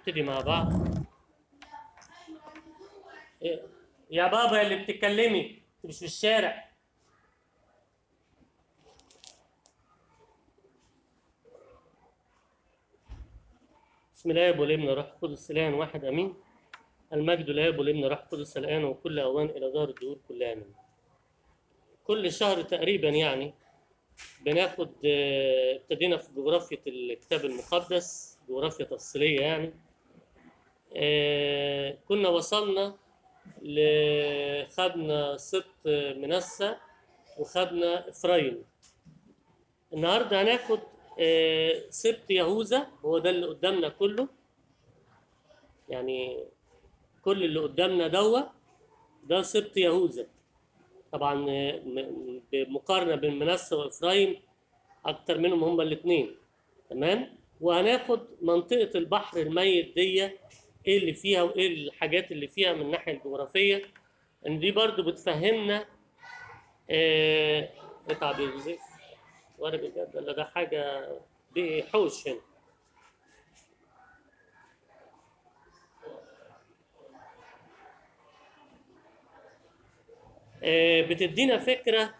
نبتدي مع بعض إيه؟ يا بابا اللي بتتكلمي انت مش في الشارع بسم الله والابن روح القدس الان واحد امين المجد لله والابن روح القدس الان وكل اوان الى دار الدهور كلها امين كل شهر تقريبا يعني بناخد آه، ابتدينا في جغرافية الكتاب المقدس جغرافيا تفصيلية يعني آه، كنا وصلنا ل- خدنا سبط منسى وخدنا إفرايم النهارده هناخد آه، سبط يهوذا هو ده اللي قدامنا كله يعني كل اللي قدامنا دوا ده سبط يهوذا طبعا آه، م- بمقارنة بين منسى وإفرايم أكتر منهم هما الاتنين تمام وهناخد منطقة البحر الميت دي إيه اللي فيها وإيه الحاجات اللي فيها من الناحية الجغرافية إن دي برضو بتفهمنا آه اتعب يوسف وأنا بجد ولا ده حاجة دي حوش هنا آه بتدينا فكرة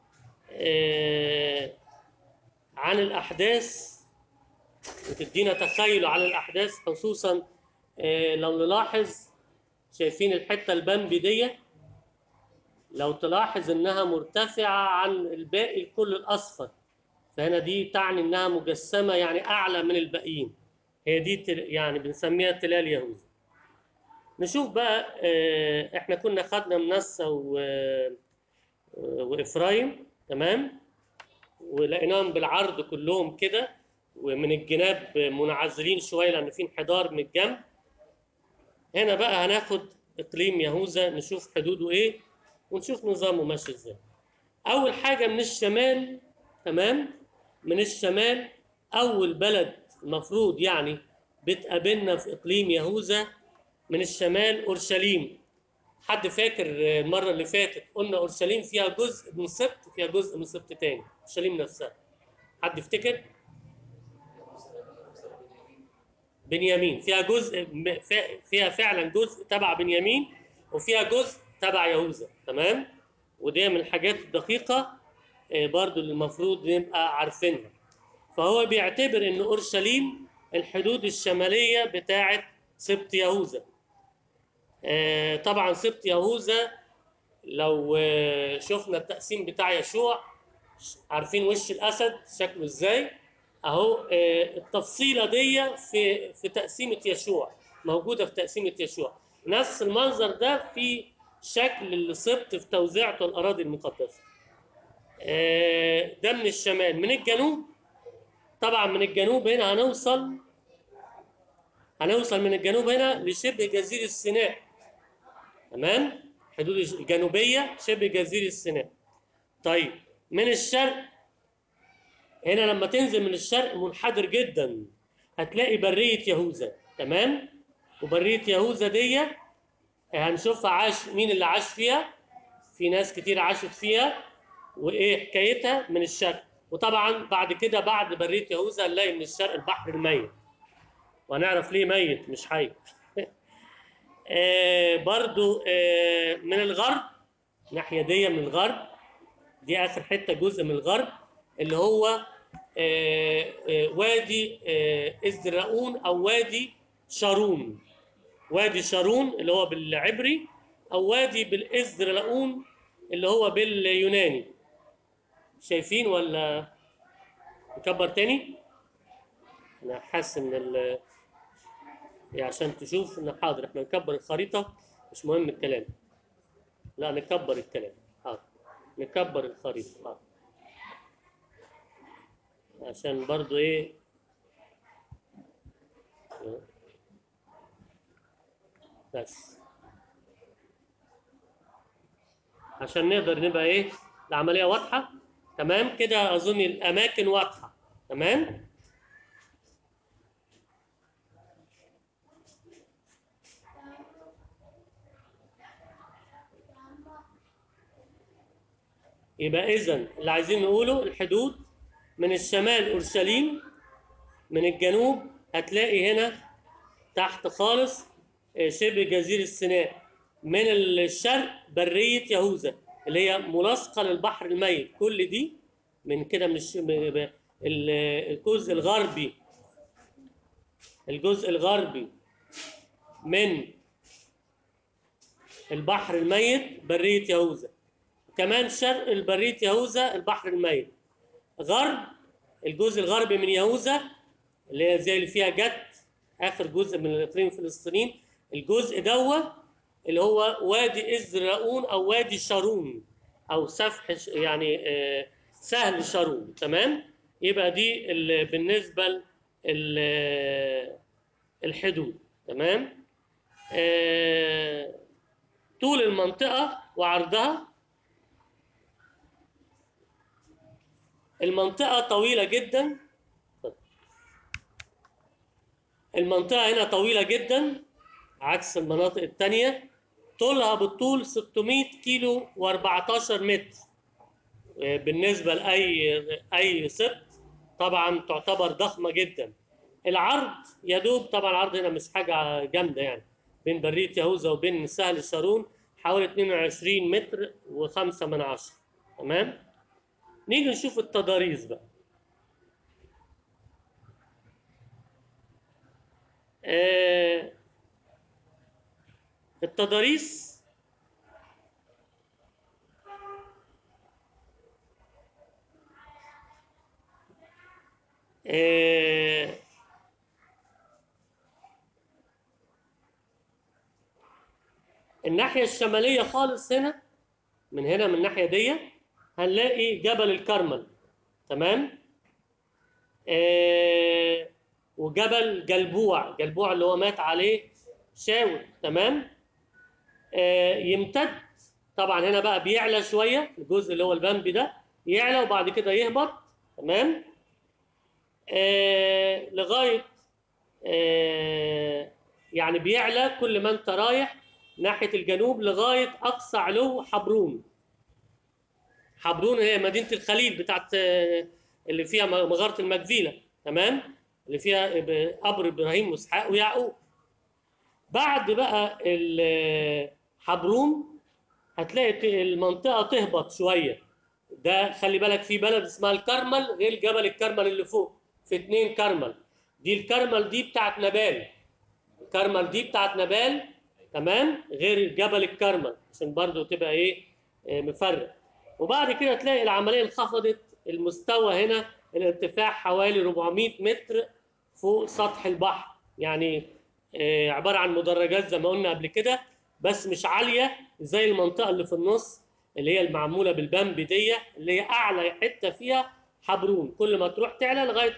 آه عن الأحداث وتدينا تخيل عن الأحداث خصوصا آه، لو نلاحظ شايفين الحتة البامبي دي لو تلاحظ إنها مرتفعة عن الباقي الكل الأصفر فهنا دي تعني إنها مجسمة يعني أعلى من الباقيين هي دي تل- يعني بنسميها تلال يهوذا نشوف بقى آه، إحنا كنا خدنا منسى و- آه، وإفرايم تمام ولقيناهم بالعرض كلهم كده ومن الجناب منعزلين شويه لان في انحدار من الجنب هنا بقى هناخد اقليم يهوذا نشوف حدوده ايه ونشوف نظامه ماشي ازاي اول حاجه من الشمال تمام من الشمال اول بلد المفروض يعني بتقابلنا في اقليم يهوذا من الشمال اورشليم حد فاكر المره اللي فاتت قلنا اورشليم فيها جزء من سبت وفيها جزء من سبت تاني اورشليم نفسها حد يفتكر بنيامين فيها جزء م- فا- فيها فعلا جزء تبع بنيامين وفيها جزء تبع يهوذا تمام ودي من الحاجات الدقيقة آه، برضو اللي المفروض نبقى عارفينها فهو بيعتبر ان اورشليم الحدود الشمالية بتاعة سبط يهوذا آه، طبعا سبط يهوذا لو آه، شفنا التقسيم بتاع يشوع عارفين وش الاسد شكله ازاي اهو آه، التفصيله دي في في تقسيمه يشوع موجوده في تقسيمه يشوع نفس المنظر ده في شكل السبط في توزيعته الاراضي المقدسه آه، ده من الشمال من الجنوب طبعا من الجنوب هنا هنوصل هنوصل من الجنوب هنا لشبه جزيره سيناء تمام حدود الجنوبيه شبه جزيره سيناء طيب من الشرق هنا لما تنزل من الشرق منحدر جدا هتلاقي برية يهوذا تمام وبرية يهوذا دي هنشوفها عاش مين اللي عاش فيها في ناس كتير عاشت فيها وايه حكايتها من الشرق وطبعا بعد كده بعد برية يهوذا هنلاقي من الشرق البحر الميت وهنعرف ليه ميت مش حي آه برضو آه من الغرب الناحية دي من الغرب دي اخر حته جزء من الغرب اللي هو آه، آه، وادي آه، ازدراؤون او وادي شارون وادي شارون اللي هو بالعبري او وادي بالازدراؤون اللي هو باليوناني شايفين ولا نكبر تاني انا حاسس ان ال يعني عشان تشوف ان حاضر احنا نكبر الخريطه مش مهم الكلام لا نكبر الكلام حاضر نكبر الخريطه حاضر عشان برضو ايه بس عشان نقدر نبقى ايه العملية واضحة تمام كده اظن الاماكن واضحة تمام يبقى اذا اللي عايزين نقوله الحدود من الشمال اورشليم من الجنوب هتلاقي هنا تحت خالص آه، شبه جزيرة سيناء من الشرق برية يهوذا اللي هي ملاصقة للبحر الميت كل دي من كده من الش- م- ب- ال- الجزء الغربي الجزء الغربي من البحر الميت برية يهوذا كمان شرق البرية يهوذا البحر الميت غرب الجزء الغربي من يهوذا اللي هي زي اللي فيها جت اخر جزء من الاقليم الفلسطينيين الجزء دوا اللي هو وادي ازرقون او وادي شارون او سفح ش- يعني آه، سهل شارون تمام يبقى دي ال- بالنسبه ل- ال- الحدود تمام آه، طول المنطقه وعرضها المنطقه طويله جدا المنطقة هنا طويلة جدا عكس المناطق التانية طولها بالطول 600 كيلو و14 متر آه، بالنسبة لأي أي سبت طبعا تعتبر ضخمة جدا العرض يا دوب طبعا العرض هنا مش حاجة جامدة يعني بين برية يهوذا وبين سهل الشارون حوالي 22 متر و5 من عشرة تمام نيجي نشوف التضاريس بقى آه، التضاريس آه، الناحية الشمالية خالص هنا من هنا من الناحية دي هنلاقي جبل الكرمل تمام آه وجبل جلبوع جلبوع اللي هو مات عليه شاول تمام آه يمتد طبعا هنا بقى بيعلى شوية الجزء اللي هو البامبي ده يعلى وبعد كده يهبط تمام آه لغاية آه يعني بيعلى كل ما انت رايح ناحية الجنوب لغاية أقصى علو حبرون حبرون هي مدينة الخليل بتاعت آه، اللي فيها مغارة المجديلة تمام اللي فيها إب- قبر إبراهيم وإسحاق ويعقوب بعد بقى ال- حبرون هتلاقي ت- المنطقة تهبط شوية ده خلي بالك في بلد اسمها الكرمل غير جبل الكرمل اللي فوق في اتنين كرمل دي الكرمل دي بتاعت نبال الكرمل دي بتاعت نبال تمام غير جبل الكرمل عشان برضو تبقى ايه آه، مفرق وبعد كده تلاقي العمليه انخفضت المستوى هنا الارتفاع حوالي 400 متر فوق سطح البحر يعني آه، عباره عن مدرجات زي ما قلنا قبل كده بس مش عاليه زي المنطقه اللي في النص اللي هي المعموله بالبامب دي اللي هي اعلى حته فيها حبرون كل ما تروح تعلى لغايه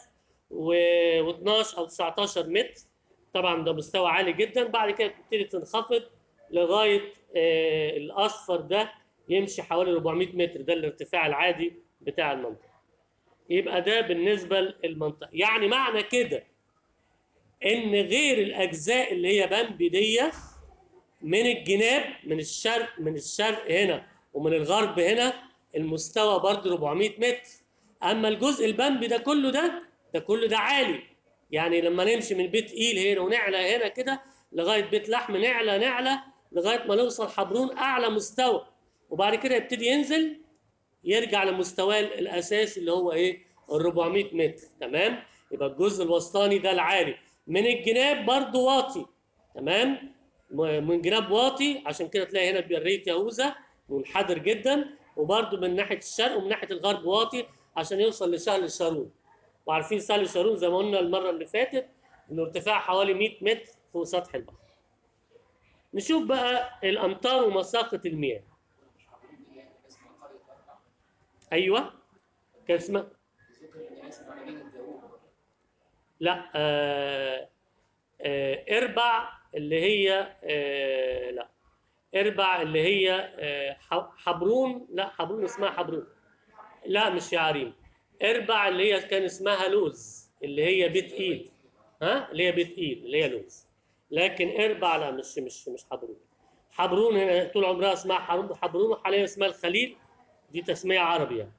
1012 او 19 متر طبعا ده مستوى عالي جدا بعد كده تبتدي تنخفض لغايه آه، الاصفر ده يمشي حوالي 400 متر ده الارتفاع العادي بتاع المنطقه يبقى ده بالنسبه للمنطقه يعني معنى كده ان غير الاجزاء اللي هي بامبي دي من الجناب من الشرق من الشرق هنا ومن الغرب هنا المستوى برضه 400 متر اما الجزء البامبي ده كله ده ده كله ده عالي يعني لما نمشي من بيت ايل هنا ونعلى هنا كده لغايه بيت لحم نعلى نعلى لغايه ما نوصل حبرون اعلى مستوى وبعد كده يبتدي ينزل يرجع لمستواه الاساسي اللي هو ايه ال 400 متر تمام يبقى الجزء الوسطاني ده العالي من الجناب برضه واطي تمام م- من جناب واطي عشان كده تلاقي هنا برية يهوذا منحدر جدا وبرضه من ناحيه الشرق ومن ناحيه الغرب واطي عشان يوصل لسهل الشارون وعارفين سهل الشارون زي ما قلنا المره اللي فاتت انه ارتفاع حوالي 100 متر فوق سطح البحر نشوف بقى الامطار ومساقه المياه ايوه كان اسمها لا آه آه اربع اللي هي آه لا اربع اللي هي آه ح- حبرون لا حبرون اسمها حبرون لا مش يعريم اربع اللي هي كان اسمها لوز اللي هي بيت ايد ها اللي هي بيت ايد اللي هي لوز لكن اربع لا مش مش مش حبرون حبرون هنا طول عمرها اسمها حبرون حبرون وحاليا اسمها الخليل دي تسمية عربي يعني.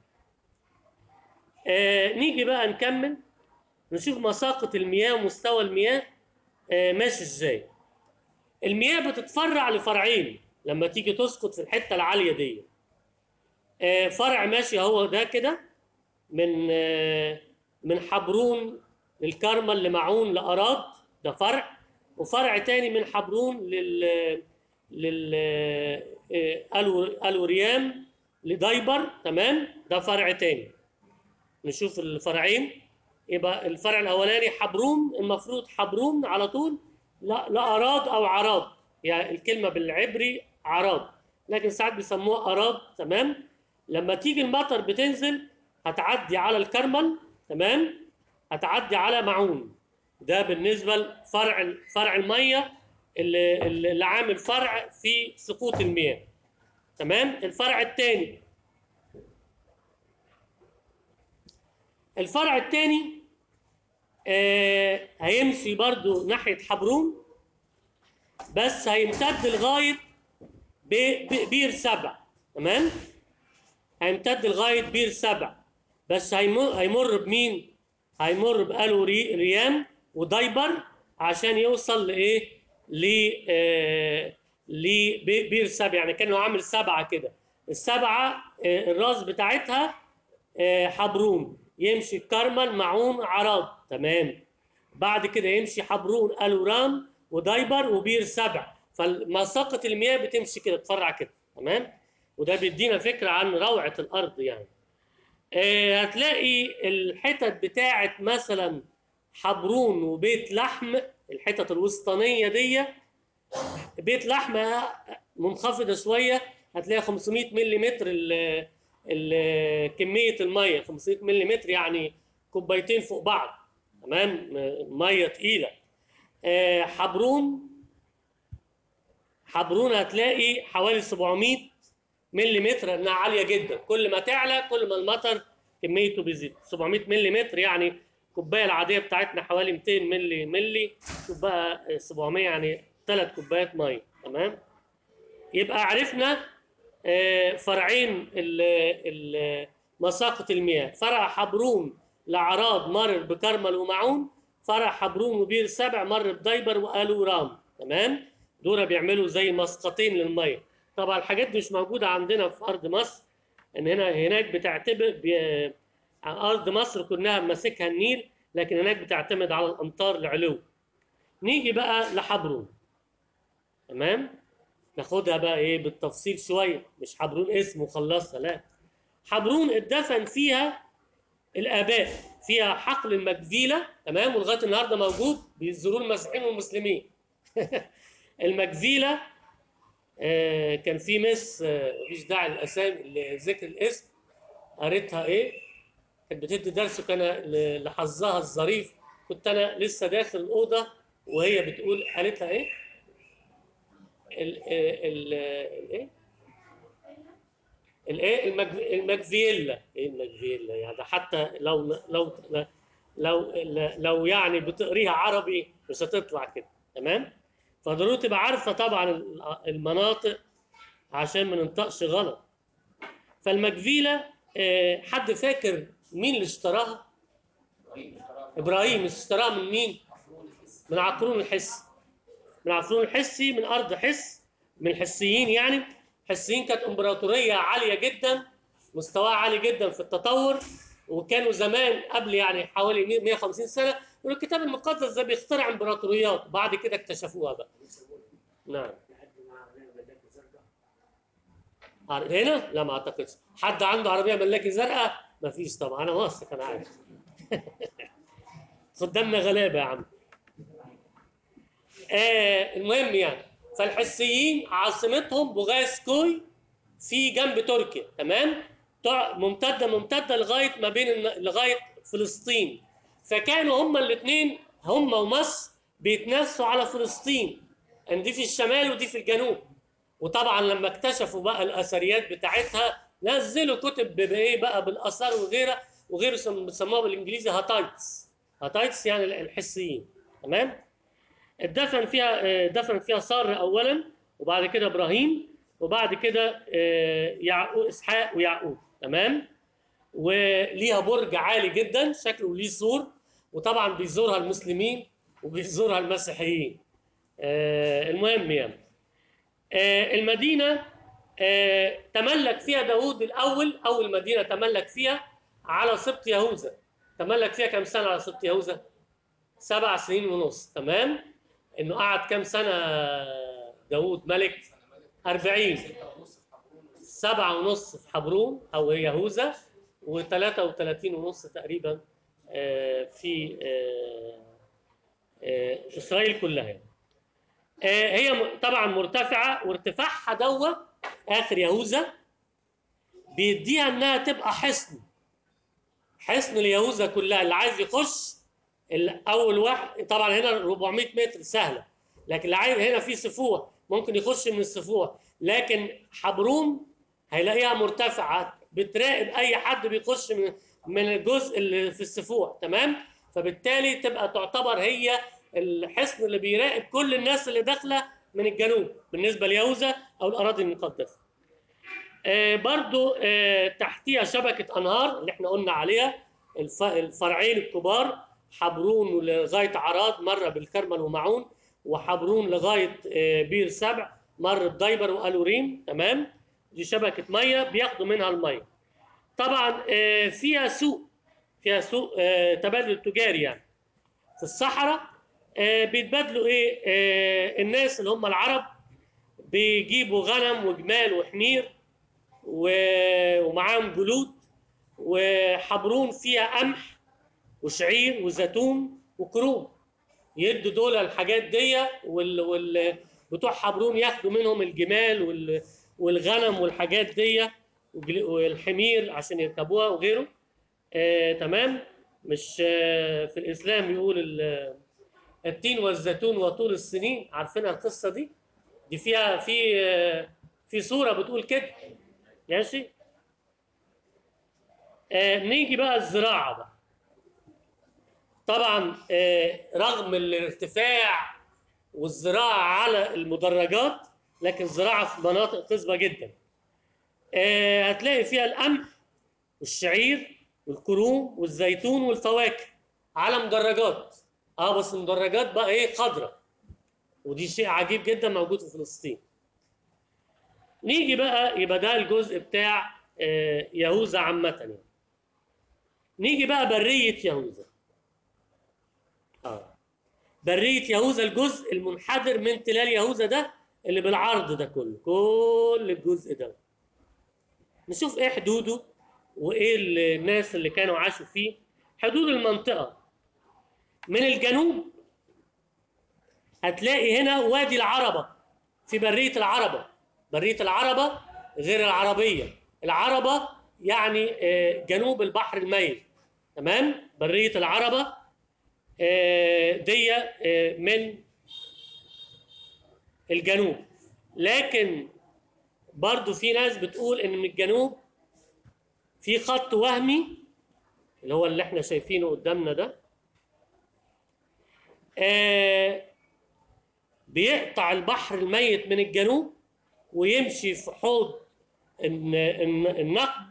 آه نيجي بقى نكمل نشوف مساقة المياه ومستوى المياه آه، ماشي ازاي المياه بتتفرع لفرعين لما تيجي تسقط في الحته العاليه دي آه، فرع ماشي هو ده كده من آه، من حبرون للكرمل لمعون لأراد ده فرع وفرع تاني من حبرون لل لل آه، ألو- ألوريام لدايبر تمام ده فرع تاني نشوف الفرعين يبقى الفرع الاولاني حبرون المفروض حبرون على طول لا لا اراد او عراد يعني الكلمه بالعبري عراد لكن ساعات بيسموها اراد تمام لما تيجي المطر بتنزل هتعدي على الكرمل تمام هتعدي على معون ده بالنسبه لفرع فرع الميه اللي, اللي عامل فرع في سقوط المياه تمام الفرع الثاني الفرع الثاني آه هيمشي برضو ناحية حبرون بس هيمتد لغاية ب- ب- بير سبع تمام هيمتد لغاية بير سبع بس هيمر, هيمر بمين هيمر بقالو ري ريام ودايبر عشان يوصل لإيه ل آه لبير سبع يعني كانه عامل سبعة كده السبعة آه الراس بتاعتها آه، حبرون يمشي الكرمل معون عراد تمام بعد كده يمشي حبرون الورام ودايبر وبير سبع فمساقة المياه بتمشي كده تفرع كده تمام وده بيدينا فكرة عن روعة الأرض يعني آه، هتلاقي الحتت بتاعت مثلا حبرون وبيت لحم الحتت الوسطانية دي بيت لحمة منخفضة شوية هتلاقي 500 ملم ال ال كمية المية 500 ملم يعني كوبايتين فوق بعض تمام م- مية تقيلة آه، حبرون حبرون هتلاقي حوالي 700 ملم لانها عالية جدا كل ما تعلى كل ما المطر كميته بيزيد 700 ملم يعني الكوبايه العاديه بتاعتنا حوالي 200 ملي ملي شوف بقى 700 يعني ثلاث كوبايات ميه تمام يبقى عرفنا آه، فرعين ال- ال- مساقة المياه فرع حبرون لعراض مر بكرمل ومعون فرع حبرون وبير سبع مر بديبر وآلو رام تمام دول بيعملوا زي مسقطين للميه طبعا الحاجات دي مش موجودة عندنا في أرض مصر إن هنا هناك بتعتبر بي- أرض مصر كلها ماسكها النيل لكن هناك بتعتمد على الأمطار العلو نيجي بقى لحبرون تمام ناخدها بقى ايه بالتفصيل شويه مش حبرون اسم وخلصها لا حبرون اتدفن فيها الاباء فيها حقل المجزيله تمام ولغايه النهارده موجود بيزوروه المسيحيين والمسلمين المجزيله آه كان في مس آه، مفيش داعي للاسامي لذكر الاسم قريتها ايه كانت بتدي درس وكان ل- لحظها الظريف كنت انا لسه داخل الاوضه وهي بتقول قالت لها ايه ال ال الايه الايه المج- المجزيلا ايه المجزيلا يعني ده حتى لو لو لو لو يعني بتقريها عربي مش هتطلع كده تمام فضروري تبقى عارفه طبعا المناطق عشان ما ننطقش غلط فالمجزيله آه، حد فاكر مين اللي اشتراها ابراهيم اشتراها من مين من عقرون الحس من عفرون الحسي من ارض حس من الحسيين يعني الحسيين كانت امبراطوريه عاليه جدا مستواها عالي جدا في التطور وكانوا زمان قبل يعني حوالي 100 150 سنه والكتاب المقدس ده بيخترع امبراطوريات بعد كده اكتشفوها بقى نعم عر- هنا لا ما اعتقدش حد عنده عربيه ملاكي زرقاء ما فيش طبعا انا واثق انا عارف قدامنا غلابه يا عم آه المهم يعني فالحسيين عاصمتهم بوغاسكوي في جنب تركيا تمام تع- ممتده ممتده لغايه ما بين الن- لغايه فلسطين فكانوا هما الاثنين هما ومصر بيتنافسوا على فلسطين ان دي في الشمال ودي في الجنوب وطبعا لما اكتشفوا بقى الاثريات بتاعتها نزلوا كتب بايه بقى بالاثار وغيرها وغيره سم- بيسموها بالانجليزي هاتايتس هاتايتس يعني الحسيين تمام اتدفن فيها آه، دفن فيها سار اولا وبعد كده ابراهيم وبعد كده آه، يعقوب اسحاق ويعقوب تمام وليها برج عالي جدا شكله ليه سور وطبعا بيزورها المسلمين وبيزورها المسيحيين آه، المهم يعني آه، المدينة آه، تملك فيها داود الأول أول مدينة تملك فيها على سبط يهوذا تملك فيها كم سنة على سبط يهوذا؟ سبع سنين ونص تمام؟ إنه قعد كم سنة داود ملك؟ أربعين سبعة ونص في حبرون أو يهوذا وثلاثة وثلاثين ونص تقريبا آه، في آه، آه، إسرائيل كلها يعني. آه، هي م- طبعا مرتفعة وارتفاعها دوا آخر يهوذا بيديها إنها تبقى حصن حصن اليهوذا كلها اللي عايز يخش ال- أول واحد طبعا هنا 400 متر سهلة لكن اللي عايز هنا في سفوح ممكن يخش من السفوح لكن حبروم هيلاقيها مرتفعة بتراقب أي حد بيخش من من الجزء اللي في السفوح تمام فبالتالي تبقى تعتبر هي الحصن اللي بيراقب كل الناس اللي داخلة من الجنوب بالنسبة ليهوذا أو الأراضي المقدسة آه، برضو آه، تحتيها شبكة أنهار اللي احنا قلنا عليها الف- الفرعين الكبار حبرون لغاية عراد مرة بالكرمل ومعون وحبرون لغاية آه، بير سبع مر بديبر وألوريم تمام دي شبكة مية بياخدوا منها المية طبعا آه، فيها سوق فيها سوق آه، تبادل تجاري يعني في الصحراء آه، بيتبادلوا ايه آه، الناس اللي هم العرب بيجيبوا غنم وجمال وحمير و- ومعاهم جلود وحبرون فيها قمح وشعير وزيتون وكروم يدوا دول الحاجات دي وال, وال بتوع حبرون ياخدوا منهم الجمال وال والغنم والحاجات دي وجل- والحمير عشان يركبوها وغيره آه تمام مش آه في الاسلام يقول ال- التين والزيتون وطول السنين عارفين القصه دي دي فيها في آه في سوره بتقول كده ماشي آه نيجي بقى الزراعة بقى طبعا آه رغم الارتفاع والزراعة على المدرجات لكن زراعة في مناطق خصبة جدا آه هتلاقي فيها القمح والشعير والكروم والزيتون والفواكه على مدرجات اه بس المدرجات بقى ايه خضراء ودي شيء عجيب جدا موجود في فلسطين نيجي بقى يبقى ده الجزء بتاع آه يهوذا عامة يعني نيجي بقى برية يهوذا اه برية يهوذا الجزء المنحدر من تلال يهوذا ده اللي بالعرض ده كله كل الجزء ده نشوف ايه حدوده وايه ال- الناس اللي كانوا عاشوا فيه حدود المنطقة من الجنوب هتلاقي هنا وادي العربة في برية العربة برية العربة غير العربية العربة يعني آه، جنوب البحر الميت تمام برية العربة آه، دي آه، من الجنوب لكن برضو في ناس بتقول ان من الجنوب في خط وهمي اللي هو اللي احنا شايفينه قدامنا ده آه، بيقطع البحر الميت من الجنوب ويمشي في حوض الن- الن- النقب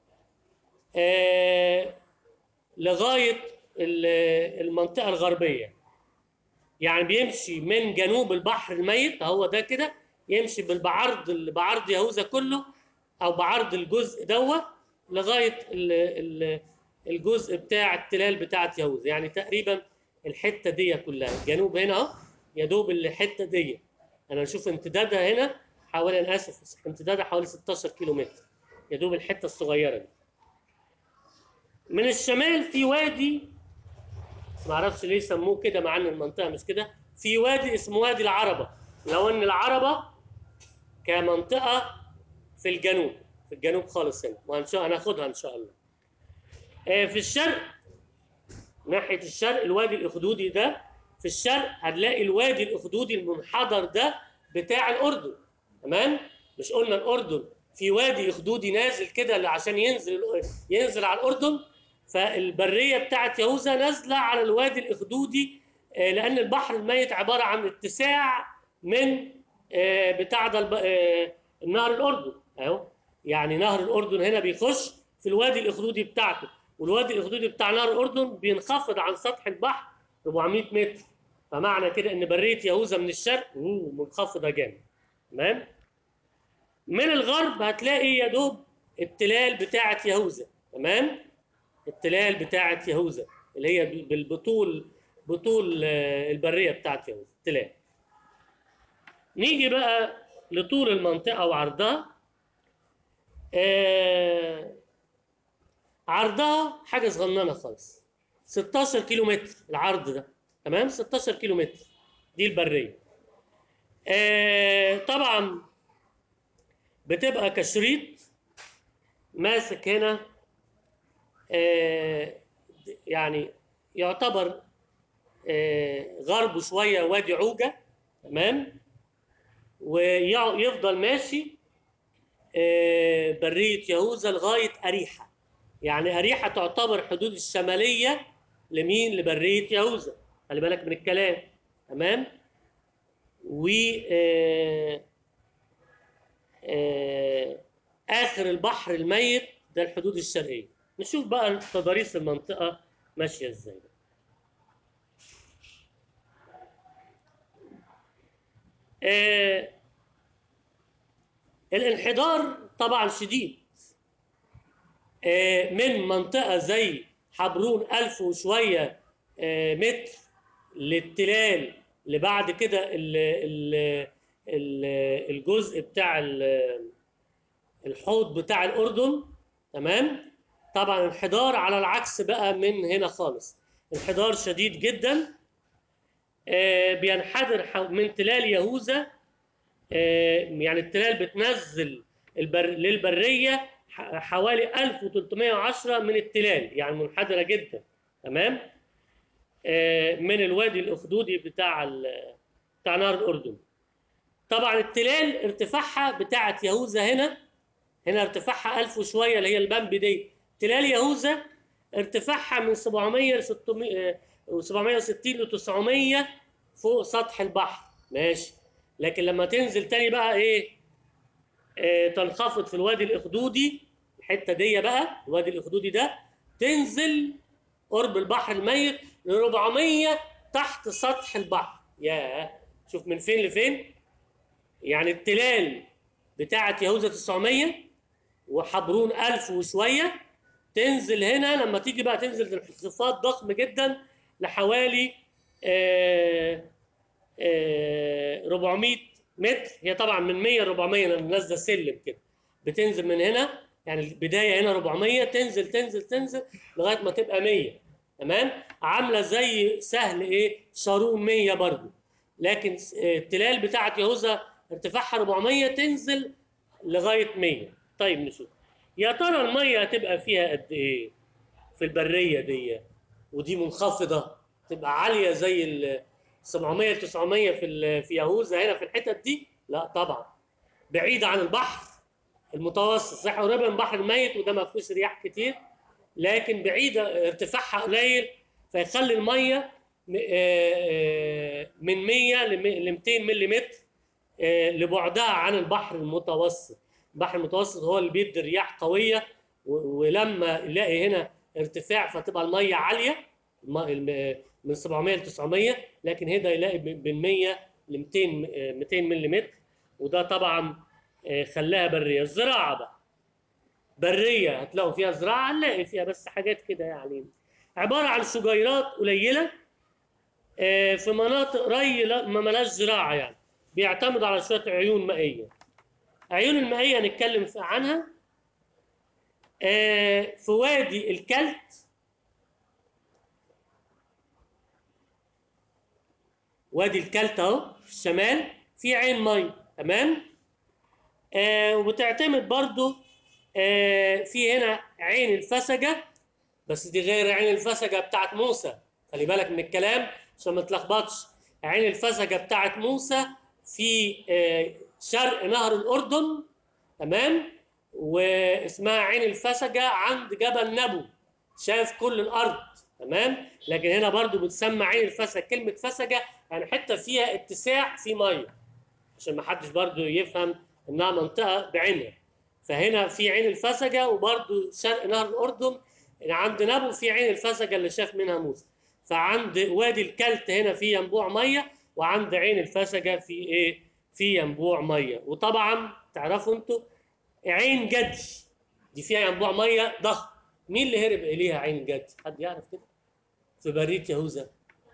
آه، لغاية ال- المنطقة الغربية يعني بيمشي من جنوب البحر الميت هو ده كده يمشي بالبعرض بعرض يهوذا كله او بعرض الجزء دوت لغايه ال- ال- الجزء بتاع التلال بتاعت يهوذا يعني تقريبا الحته دي كلها الجنوب هنا اهو يا دوب الحته دي انا اشوف امتدادها هنا حوالي انا اسف امتدادها حوالي 16 كيلو متر يا دوب الحته الصغيره دي من الشمال في وادي ما اعرفش ليه سموه كده مع ان المنطقه مش كده في وادي اسمه وادي العربه لو ان العربه كمنطقه في الجنوب في الجنوب خالص هنا وان شاء هناخدها ان شاء الله آه، في الشرق ناحيه الشرق الوادي الاخدودي ده في الشرق هنلاقي الوادي الاخدودي المنحدر ده بتاع الاردن تمام مش قلنا الاردن في وادي اخدودي نازل كده اللي عشان ينزل ينزل على الاردن فالبريه بتاعت يهوذا نازله على الوادي الاخدودي آه، لان البحر الميت عباره عن اتساع من آه، بتاع ده الب- آه، نهر الاردن اهو يعني نهر الاردن هنا بيخش في الوادي الاخدودي بتاعته والوادي الاخدودي بتاع نهر الاردن بينخفض عن سطح البحر 400 متر فمعنى كده ان بريه يهوذا من الشرق أوه، منخفضه جامد تمام من الغرب هتلاقي يا دوب التلال بتاعه يهوذا تمام التلال بتاعه يهوذا اللي هي بالبطول بطول آه، البريه بتاعه يهوذا التلال نيجي بقى لطول المنطقه وعرضها آه عرضها حاجه صغننه خالص 16 كيلو متر العرض ده تمام 16 كيلو متر دي البريه آه طبعا بتبقى كشريط ماسك هنا آه يعني يعتبر آه غربه شويه وادي عوجه تمام ويفضل ماشي آه بريه يهوذا لغايه اريحه يعني اريحه تعتبر حدود الشماليه لمين لبريه يهوذا خلي بالك من الكلام تمام و آه آه اخر البحر الميت ده الحدود الشرقيه نشوف بقى تضاريس المنطقه ماشيه ازاي آه الانحدار طبعا شديد آه من منطقه زي حبرون ألف وشويه آه متر للتلال اللي بعد كده ال ال ال الجزء بتاع الحوض بتاع الأردن تمام طبعا انحدار على العكس بقى من هنا خالص انحدار شديد جدا آه بينحدر من تلال يهوذا آه يعني التلال بتنزل البر للبرية حوالي 1310 من التلال يعني منحدرة جدا تمام آه من الوادي الأخدودي بتاع بتاع نهر الأردن طبعا التلال ارتفاعها بتاعت يهوذا هنا هنا ارتفاعها 1000 وشويه اللي هي البامب دي تلال يهوذا ارتفاعها من 700 ل 600 760 ل 900 فوق سطح البحر ماشي لكن لما تنزل تاني بقى ايه اه تنخفض في الوادي الاخدودي الحته دي بقى الوادي الاخدودي ده تنزل قرب البحر الميت ل 400 تحت سطح البحر ياه شوف من فين لفين يعني التلال بتاعت يهوذا 900 وحبرون 1000 وشويه تنزل هنا لما تيجي بقى تنزل انخفاض ضخم جدا لحوالي آآ آآ 400 متر هي طبعا من 100 ل 400 نازله سلم كده بتنزل من هنا يعني البدايه هنا 400 تنزل تنزل تنزل لغايه ما تبقى 100 تمام عامله زي سهل ايه شارون 100 برضو لكن التلال بتاعت يهوذا ارتفاعها 400 تنزل لغايه 100 طيب نشوف يا ترى الميه هتبقى فيها قد ايه في البريه دي ودي منخفضه تبقى عاليه زي ال 700 900 في في يهوذا هنا في الحتت دي لا طبعا بعيده عن البحر المتوسط صح قريبه من البحر الميت وده ما فيهوش رياح كتير لكن بعيده ارتفاعها قليل فيخلي الميه من 100 ل 200 ملم لبعدها عن البحر المتوسط البحر المتوسط هو اللي بيدي رياح قويه ولما يلاقي هنا ارتفاع فتبقى الميه عاليه من 700 ل 900 لكن هنا يلاقي من 100 ل 200 200 ملم وده طبعا خلاها بريه الزراعه بقى بريه هتلاقوا فيها زراعه هنلاقي فيها بس حاجات كده يعني عباره عن شجيرات قليله في مناطق ري ما ملاش زراعه يعني بيعتمد على شويه عيون مائيه عيون المائيه هنتكلم عنها في وادي الكلت وادي الكلت اهو في الشمال في عين مي تمام آه وبتعتمد برضو آه في هنا عين الفسجة بس دي غير عين الفسجة بتاعت موسى خلي بالك من الكلام عشان ما تلخبطش عين الفسجة بتاعت موسى في آه شرق نهر الأردن تمام واسمها عين الفسجة عند جبل نبو شايف كل الأرض تمام لكن هنا برضو بتسمى عين الفسجة كلمة فسجة يعني حتة فيها اتساع في مية عشان ما حدش برضو يفهم انها منطقة بعينها فهنا في عين الفسجة وبرضو شرق نهر الأردن عند نبو في عين الفسجة اللي شاف منها موسى فعند وادي الكلت هنا في ينبوع ميه وعند عين الفسجه في ايه في ينبوع ميه وطبعا تعرفوا انتوا عين جدي دي فيها ينبوع ميه ضخم مين اللي هرب اليها عين جدي حد يعرف كده في بريه يهوذا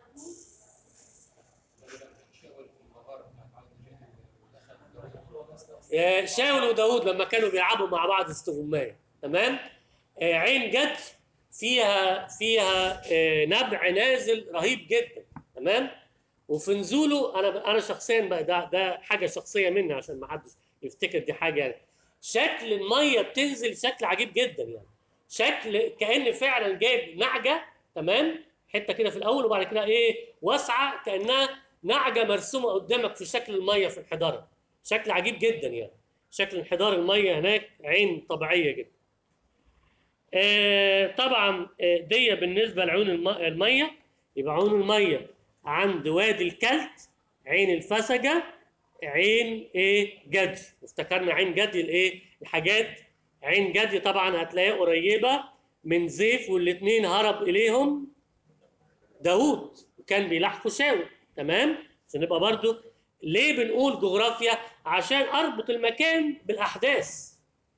آه، شاول وداود لما كانوا بيلعبوا مع بعض استغماية تمام آه، عين جد فيها فيها آه، نبع نازل رهيب جدا تمام وفي نزوله انا انا شخصيا بقى ده ده حاجه شخصيه مني عشان ما حدش يفتكر دي حاجه يعني شكل الميه بتنزل شكل عجيب جدا يعني شكل كان فعلا جايب نعجه تمام حته كده في الاول وبعد كده ايه واسعه كانها نعجه مرسومه قدامك في شكل الميه في الحضاره شكل عجيب جدا يعني شكل انحدار الميه هناك عين طبيعيه جدا آه طبعا آه، دي بالنسبه لعيون الم- الميه يبقى عيون الميه عند وادي الكلت عين الفسجه عين ايه جدي افتكرنا عين جدي الايه الحاجات عين جدي طبعا هتلاقيها قريبه من زيف والاثنين هرب اليهم داوود وكان بيلاحقوا شاول تمام عشان نبقى برضو ليه بنقول جغرافيا عشان اربط المكان بالاحداث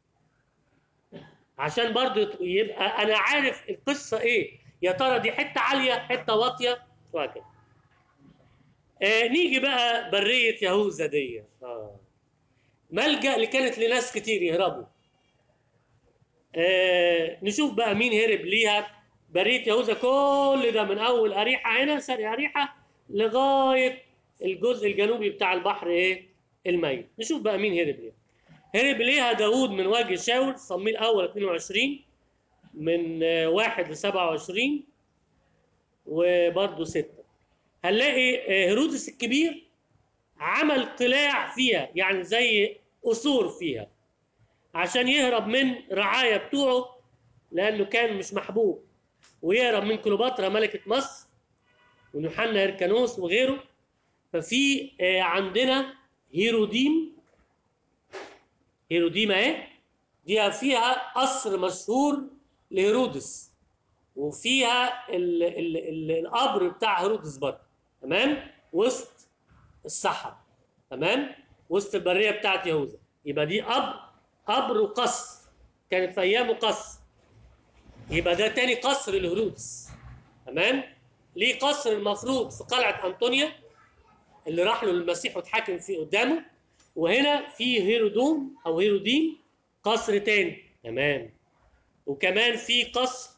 عشان برضو يبقى انا عارف القصه ايه يا ترى دي حته عاليه حته واطيه وهكذا آه نيجي بقى بريه يهوذا دي آه. ملجا اللي كانت لناس كتير يهربوا آه نشوف بقى مين هرب ليها بريه يهوذا كل ده من اول اريحه هنا شرق اريحه لغايه الجزء الجنوبي بتاع البحر ايه الميت نشوف بقى مين هرب ليها هرب ليها داوود من وجه شاول صمويل اول 22 من آه، واحد ل 27 وبرضه ستة هنلاقي آه، هيرودس الكبير عمل قلاع فيها يعني زي قصور فيها عشان يهرب من رعاية بتوعه لأنه كان مش محبوب ويهرب من كليوباترا ملكة مصر ويوحنا هيركانوس وغيره ففي آه، عندنا هيروديم هيروديم اهي دي فيها قصر مشهور لهيرودس وفيها ال ال ال القبر بتاع هيرودس برضه تمام وسط الصحراء تمام وسط البريه بتاعت يهوذا يبقى دي قبر قبر وقصر كانت في ايامه قصر يبقى ده تاني قصر لهيرودس تمام ليه قصر المفروض في قلعه انطونيا اللي راح له المسيح واتحاكم فيه قدامه وهنا في هيرودوم او هيروديم قصر تاني تمام وكمان في قصر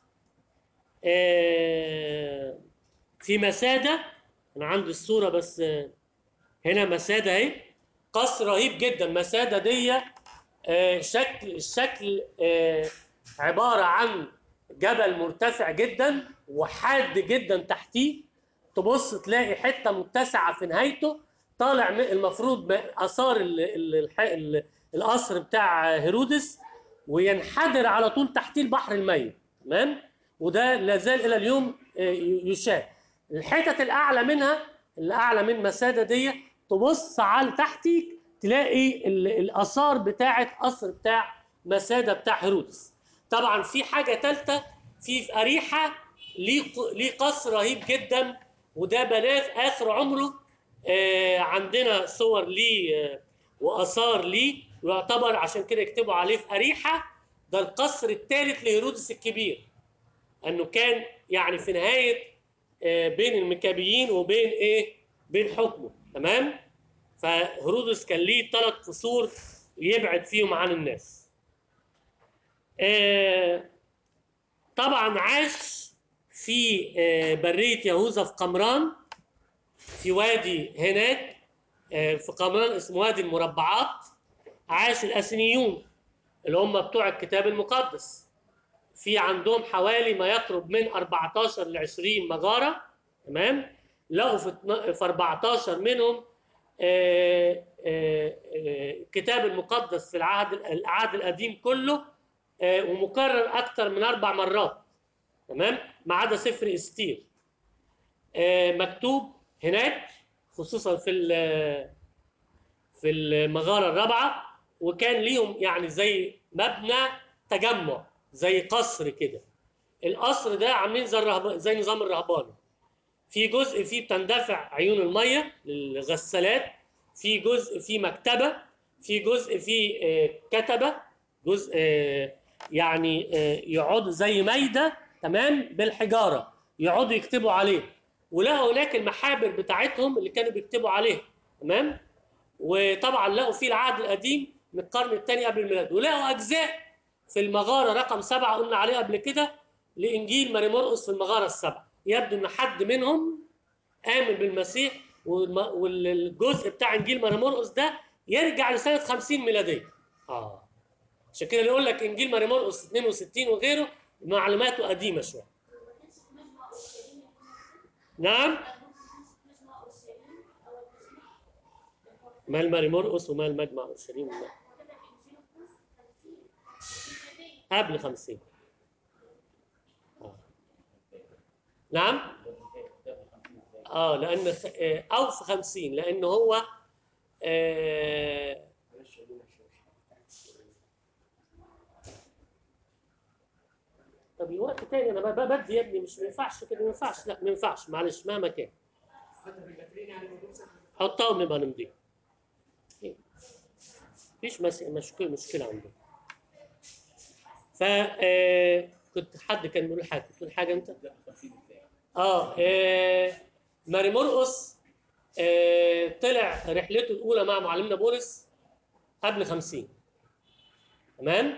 آه، في مسادة أنا عندي الصورة بس آه، هنا مسادة أهي قصر رهيب جدا مسادة دي آه، شكل الشكل آه، عبارة عن جبل مرتفع جدا وحاد جدا تحتيه تبص تلاقي حتة متسعة في نهايته طالع م- المفروض م- آثار ال- ال- الح- ال- القصر بتاع هيرودس وينحدر على طول تحتيه البحر الميت تمام وده لا زال الى اليوم آه، يشاهد الحتت الاعلى منها اللي اعلى من مساده دي تبص على تحتيك تلاقي ال- الاثار بتاعه قصر بتاع مساده بتاع هيرودس طبعا في حاجه ثالثه في في اريحه ليه ق- ليه قصر رهيب جدا وده بناه في اخر عمره آه، عندنا صور ليه آه، واثار ليه ويعتبر عشان كده يكتبوا عليه في اريحه ده القصر الثالث لهيرودس الكبير انه كان يعني في نهايه آه، بين المكابيين وبين ايه بين حكمه تمام فهيرودس كان ليه ثلاث قصور يبعد فيهم عن الناس آه، طبعا عاش في آه، بريه يهوذا في قمران في وادي هناك آه، في قمران اسمه وادي المربعات عاش الاسنيون اللي هم بتوع الكتاب المقدس في عندهم حوالي ما يقرب من 14 ل 20 مغاره تمام لقوا في اتنا- في 14 منهم آه، آه، آه، الكتاب المقدس في العهد العهد القديم كله آه، ومكرر اكثر من اربع مرات تمام ما عدا سفر استير آه، مكتوب هناك خصوصا في ال- في المغاره الرابعه وكان ليهم يعني زي مبنى تجمع زي قصر كده القصر ده عاملين زي الرهب... زي نظام الرهبانه في جزء فيه بتندفع عيون الميه للغسالات في جزء فيه مكتبه في جزء فيه آه، كتبه جزء آه، يعني آه، يقعدوا زي مايده تمام بالحجاره يقعدوا يكتبوا عليه ولقوا هناك المحابر بتاعتهم اللي كانوا بيكتبوا عليها تمام وطبعا لقوا فيه العهد القديم من القرن الثاني قبل الميلاد ولقوا اجزاء في المغاره رقم سبعه قلنا عليه قبل كده لانجيل ماري مرقس في المغاره السبعه يبدو ان حد منهم امن بالمسيح والم- والجزء بتاع انجيل ماري مرقس ده يرجع لسنه 50 ميلاديه اه عشان كده بيقول لك انجيل ماري مرقس 62 وغيره معلوماته قديمه شويه نعم مال ماري مرقس ومال مجمع اورشليم قبل 50 آه. نعم اه لان خ- آه، او في 50 لان هو آه طب الوقت تاني انا ب- بدي يا ابني مش ما ينفعش كده ما ينفعش لا ما ينفعش معلش مهما كان حطها ونبقى نمضي مفيش مس- مشكله مشكله عندنا ف آه، كنت حد كان بيقول حاجه بتقول حاجه انت اه, آه ماري مرقس آه طلع رحلته الاولى مع معلمنا بولس قبل 50 تمام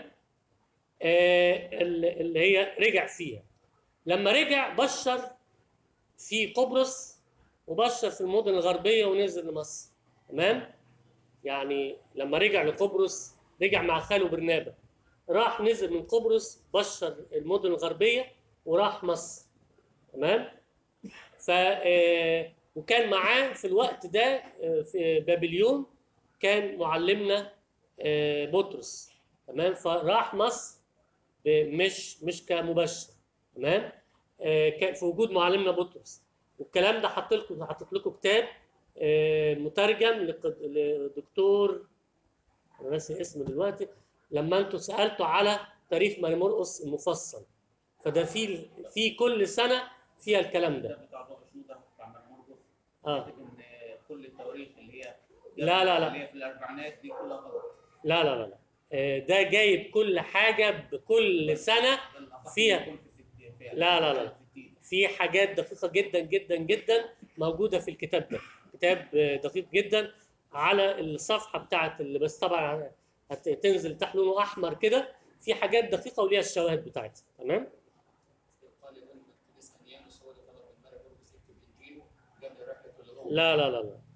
آه اللي اللي هي رجع فيها لما رجع بشر في قبرص وبشر في المدن الغربيه ونزل لمصر تمام يعني لما رجع لقبرص رجع مع خاله برنابا راح نزل من قبرص بشر المدن الغربيه وراح مصر تمام ف آه، وكان معاه في الوقت ده آه، في بابليون كان معلمنا آه، بطرس تمام فراح مصر ب- مش مش كمبشر تمام آه، كان في وجود معلمنا بطرس والكلام ده حط لكم حطيت لكم كتاب آه، مترجم لق- لدكتور انا ناسي اسمه دلوقتي لما انتوا سالتوا على تاريخ ماري مرقس المفصل فده في في كل سنه فيها الكلام ده بتاع بابا شنودة بتاع مرمرقس اه كاتب ان كل التواريخ اللي هي لا، لا، لا. اللي هي في الاربعينات دي كلها غلط لا لا لا لا آه، ده جايب كل حاجه بكل سنه الأصح فيها. يكون في الستين- في لا، لا، لا. الستين. في حاجات دقيقه جدا جدا جدا موجوده في الكتاب ده كتاب آه، دقيق جدا على الصفحه بتاعت اللي بس طبعا هتنزل تحت لونه احمر كده في حاجات دقيقه وليها الشواهد بتاعتها تمام قال ان القديس انيانوس هو اللي طلب من ماري بولس يكتب انجيله قبل رحلته لروما لا لا لا لا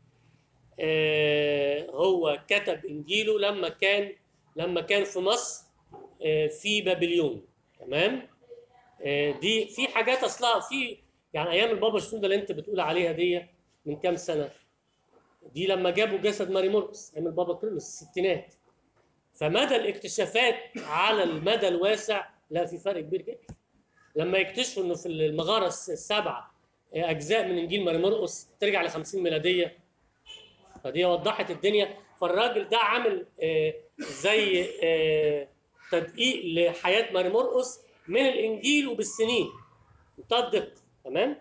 آه هو كتب انجيله لما كان لما كان في مصر آه في بابليون تمام آه دي في حاجات اصلها في يعني ايام البابا شنودة اللي انت بتقول عليها دي من كام سنه دي لما جابوا جسد ماري مرقس ايام البابا كرولوس الستينات فمدى الاكتشافات على المدى الواسع لا في فرق كبير جدا لما يكتشفوا انه في المغاره الس- السبعه آه، اجزاء من انجيل ماري مرقس ترجع ل 50 ميلاديه فدي وضحت الدنيا فالراجل ده عامل آه، زي آه، تدقيق لحياه ماري مرقس من الانجيل وبالسنين مطبق تمام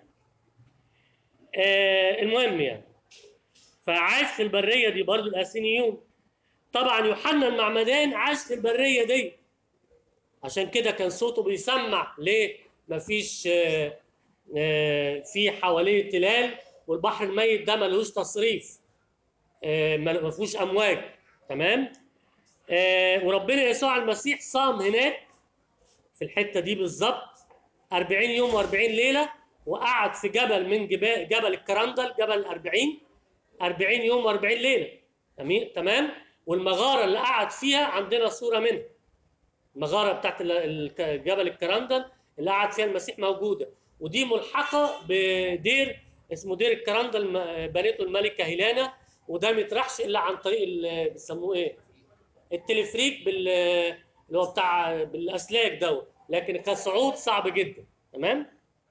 آه، المهم يعني فعاش في البريه دي برضو الاسينيون طبعا يوحنا المعمدان عاش في البريه دي عشان كده كان صوته بيسمع ليه مفيش آه، آه، في حواليه تلال والبحر الميت ده ملهوش تصريف آه، ما ما فيهوش امواج تمام آه، وربنا يسوع المسيح صام هناك في الحته دي بالظبط 40 يوم و40 ليله وقعد في جبل من جبال جبل الكرندل جبل 40 40 يوم و40 ليله تمام تمام والمغاره اللي قعد فيها عندنا صوره منها المغاره بتاعت ال- ال- جبل الكرندل اللي قعد فيها المسيح موجوده ودي ملحقه بدير اسمه دير الكرندل م- بنيته الملكه هيلانا وده ما يطرحش الا عن طريق ال- بيسموه ايه؟ التلفريك بال اللي هو بتاع بالاسلاك دوت لكن كصعود صعب جدا تمام؟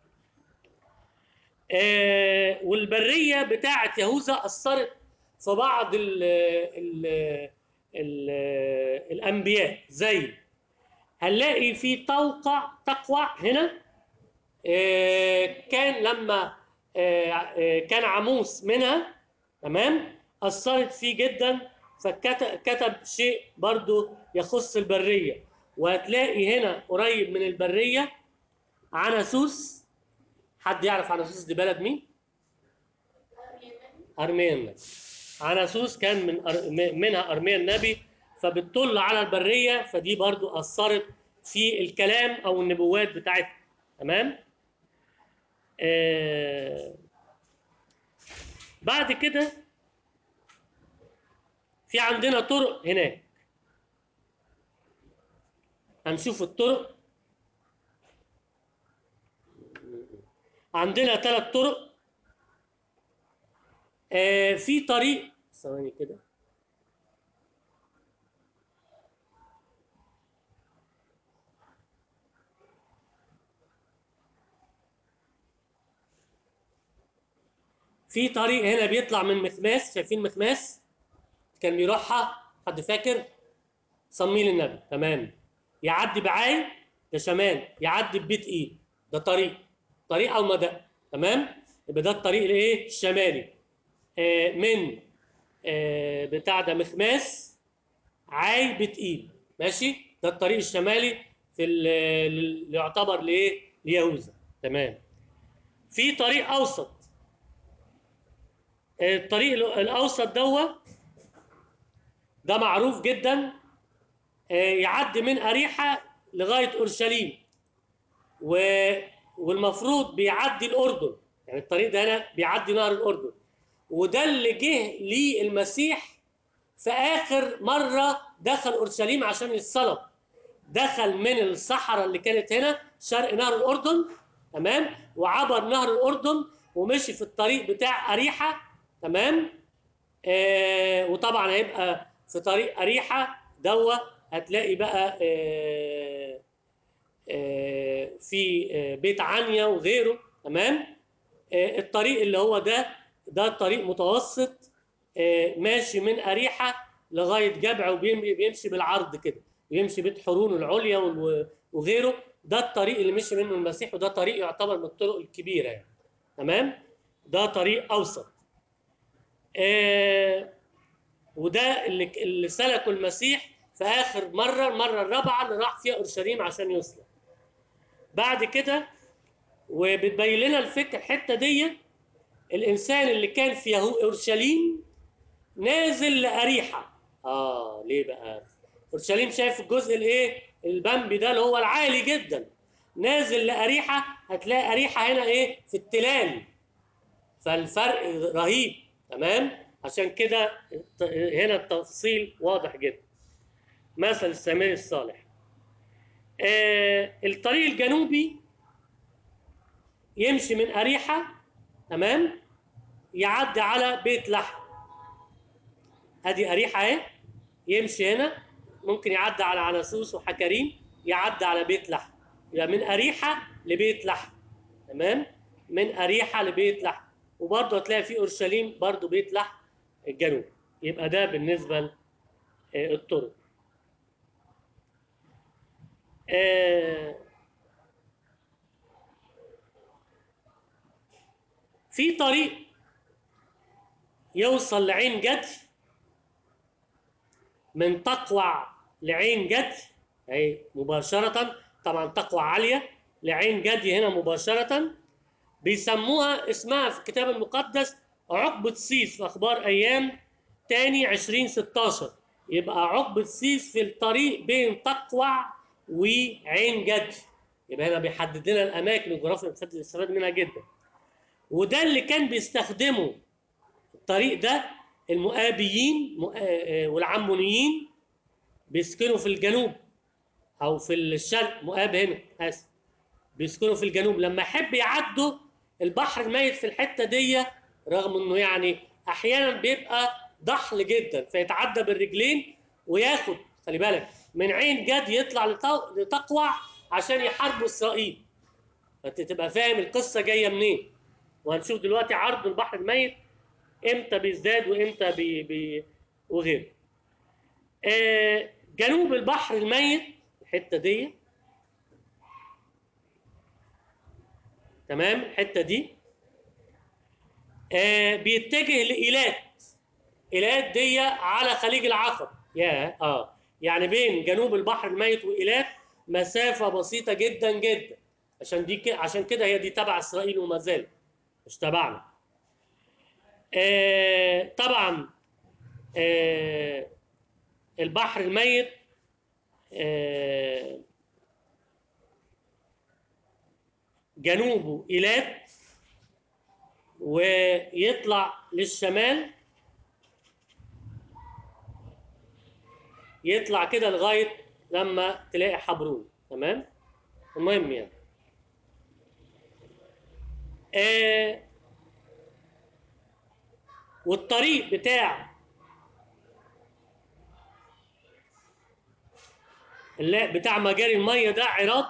آه والبريه بتاعه يهوذا اثرت في بعض ال ال ال الانبياء زي هنلاقي في توقع تقوع هنا آه، كان لما آه، آه، كان عموس منها تمام اثرت فيه جدا فكتب شيء برضو يخص البريه وهتلاقي هنا قريب من البريه عناسوس حد يعرف عناسوس دي بلد مين؟ ارميا النبي عناسوس كان من أر... م- منها ارميا النبي فبتطل على البريه فدي برضو اثرت في الكلام او النبوات بتاعتها تمام آه بعد كده في عندنا طرق هناك هنشوف الطرق عندنا ثلاث طرق آه في طريق ثواني كده في طريق هنا بيطلع من مخماس شايفين مخماس كان بيروحها حد فاكر صميل النبي تمام يعدي بعاي ده شمال يعدي ببيت ايد ده طريق طريق او مدى تمام يبقى ده الطريق الايه الشمالي آه من آه بتاع ده مخماس عاي بيت ايد ماشي ده الطريق الشمالي في ال- اللي يعتبر لايه ليهوذا تمام في طريق اوسط الطريق ال- الاوسط دوت ده معروف جدا آه، يعدي من اريحه لغايه اورشليم و... والمفروض بيعدي الاردن يعني الطريق ده هنا بيعدي نهر الاردن وده اللي جه ليه المسيح في اخر مره دخل اورشليم عشان يتصلب دخل من الصحراء اللي كانت هنا شرق نهر الاردن تمام وعبر نهر الاردن ومشي في الطريق بتاع اريحه تمام آه وطبعا هيبقى في طريق اريحه دوا هتلاقي بقى آه آه في آه بيت عنيا وغيره تمام آه الطريق اللي هو ده ده طريق متوسط آه ماشي من اريحه لغايه جبع وبيمشي بالعرض كده ويمشي بيت حرون العليا والو- وغيره ده الطريق اللي مشي منه المسيح وده طريق يعتبر من الطرق الكبيره يعني تمام ده طريق اوسط آه وده اللي اللي سلكه المسيح في اخر مره المره الرابعه اللي راح فيها اورشليم عشان يصلح بعد كده وبتبين لنا الفكره الحته دي الانسان اللي كان في يهو اورشليم نازل لاريحه اه ليه بقى اورشليم شايف الجزء الايه البنبي ده اللي هو العالي جدا نازل لاريحه هتلاقي اريحه هنا ايه في التلال فالفرق رهيب تمام عشان كده الت- هنا التفصيل واضح جدا مثل السامري الصالح آه الطريق الجنوبي يمشي من أريحة تمام يعدي على بيت لحم ادي أريحة اهي يمشي هنا ممكن يعدي على عناسوس وحكريم يعدي على بيت لحم يبقى من أريحة لبيت لحم تمام من أريحة لبيت لحم وبرضه هتلاقي في أورشليم برضه بيت لحم الجنوب يبقى ده بالنسبة للطرق آه، في طريق يوصل لعين جدي من تقوع لعين جدي اهي مباشرة طبعا تقوى عالية لعين جدي هنا مباشرة بيسموها اسمها في الكتاب المقدس عقبة سيس في أخبار أيام تاني 2016 يبقى عقبة سيس في الطريق بين تقوع وعين جدي يبقى هنا بيحدد لنا الأماكن الجغرافية اللي بنستفاد منها جدا وده اللي كان بيستخدمه الطريق ده المؤابيين مؤ- آه، والعمونيين بيسكنوا في الجنوب او في الشرق مؤاب هنا اسف بيسكنوا في الجنوب لما يحب يعدوا البحر الميت في الحته دي رغم انه يعني احيانا بيبقى ضحل جدا فيتعدى بالرجلين وياخد خلي بالك من عين جد يطلع لتو- لتقوع عشان يحاربوا اسرائيل فانت تبقى فاهم القصه جايه منين وهنشوف دلوقتي عرض البحر الميت امتى بيزداد وامتى بي بي وغيره آه جنوب البحر الميت الحته دي تمام الحته دي آه بيتجه لإيلات إيلات دي على خليج العقبة يا اه يعني بين جنوب البحر الميت وإيلات مسافة بسيطة جدا جدا عشان دي ك... عشان كده هي دي تبع إسرائيل وما زال مش تبعنا آه طبعا آه البحر الميت آه جنوبه إيلات ويطلع للشمال يطلع كده لغاية لما تلاقي حبرون تمام المهم يعني آه والطريق بتاع لا بتاع مجاري المية ده عراض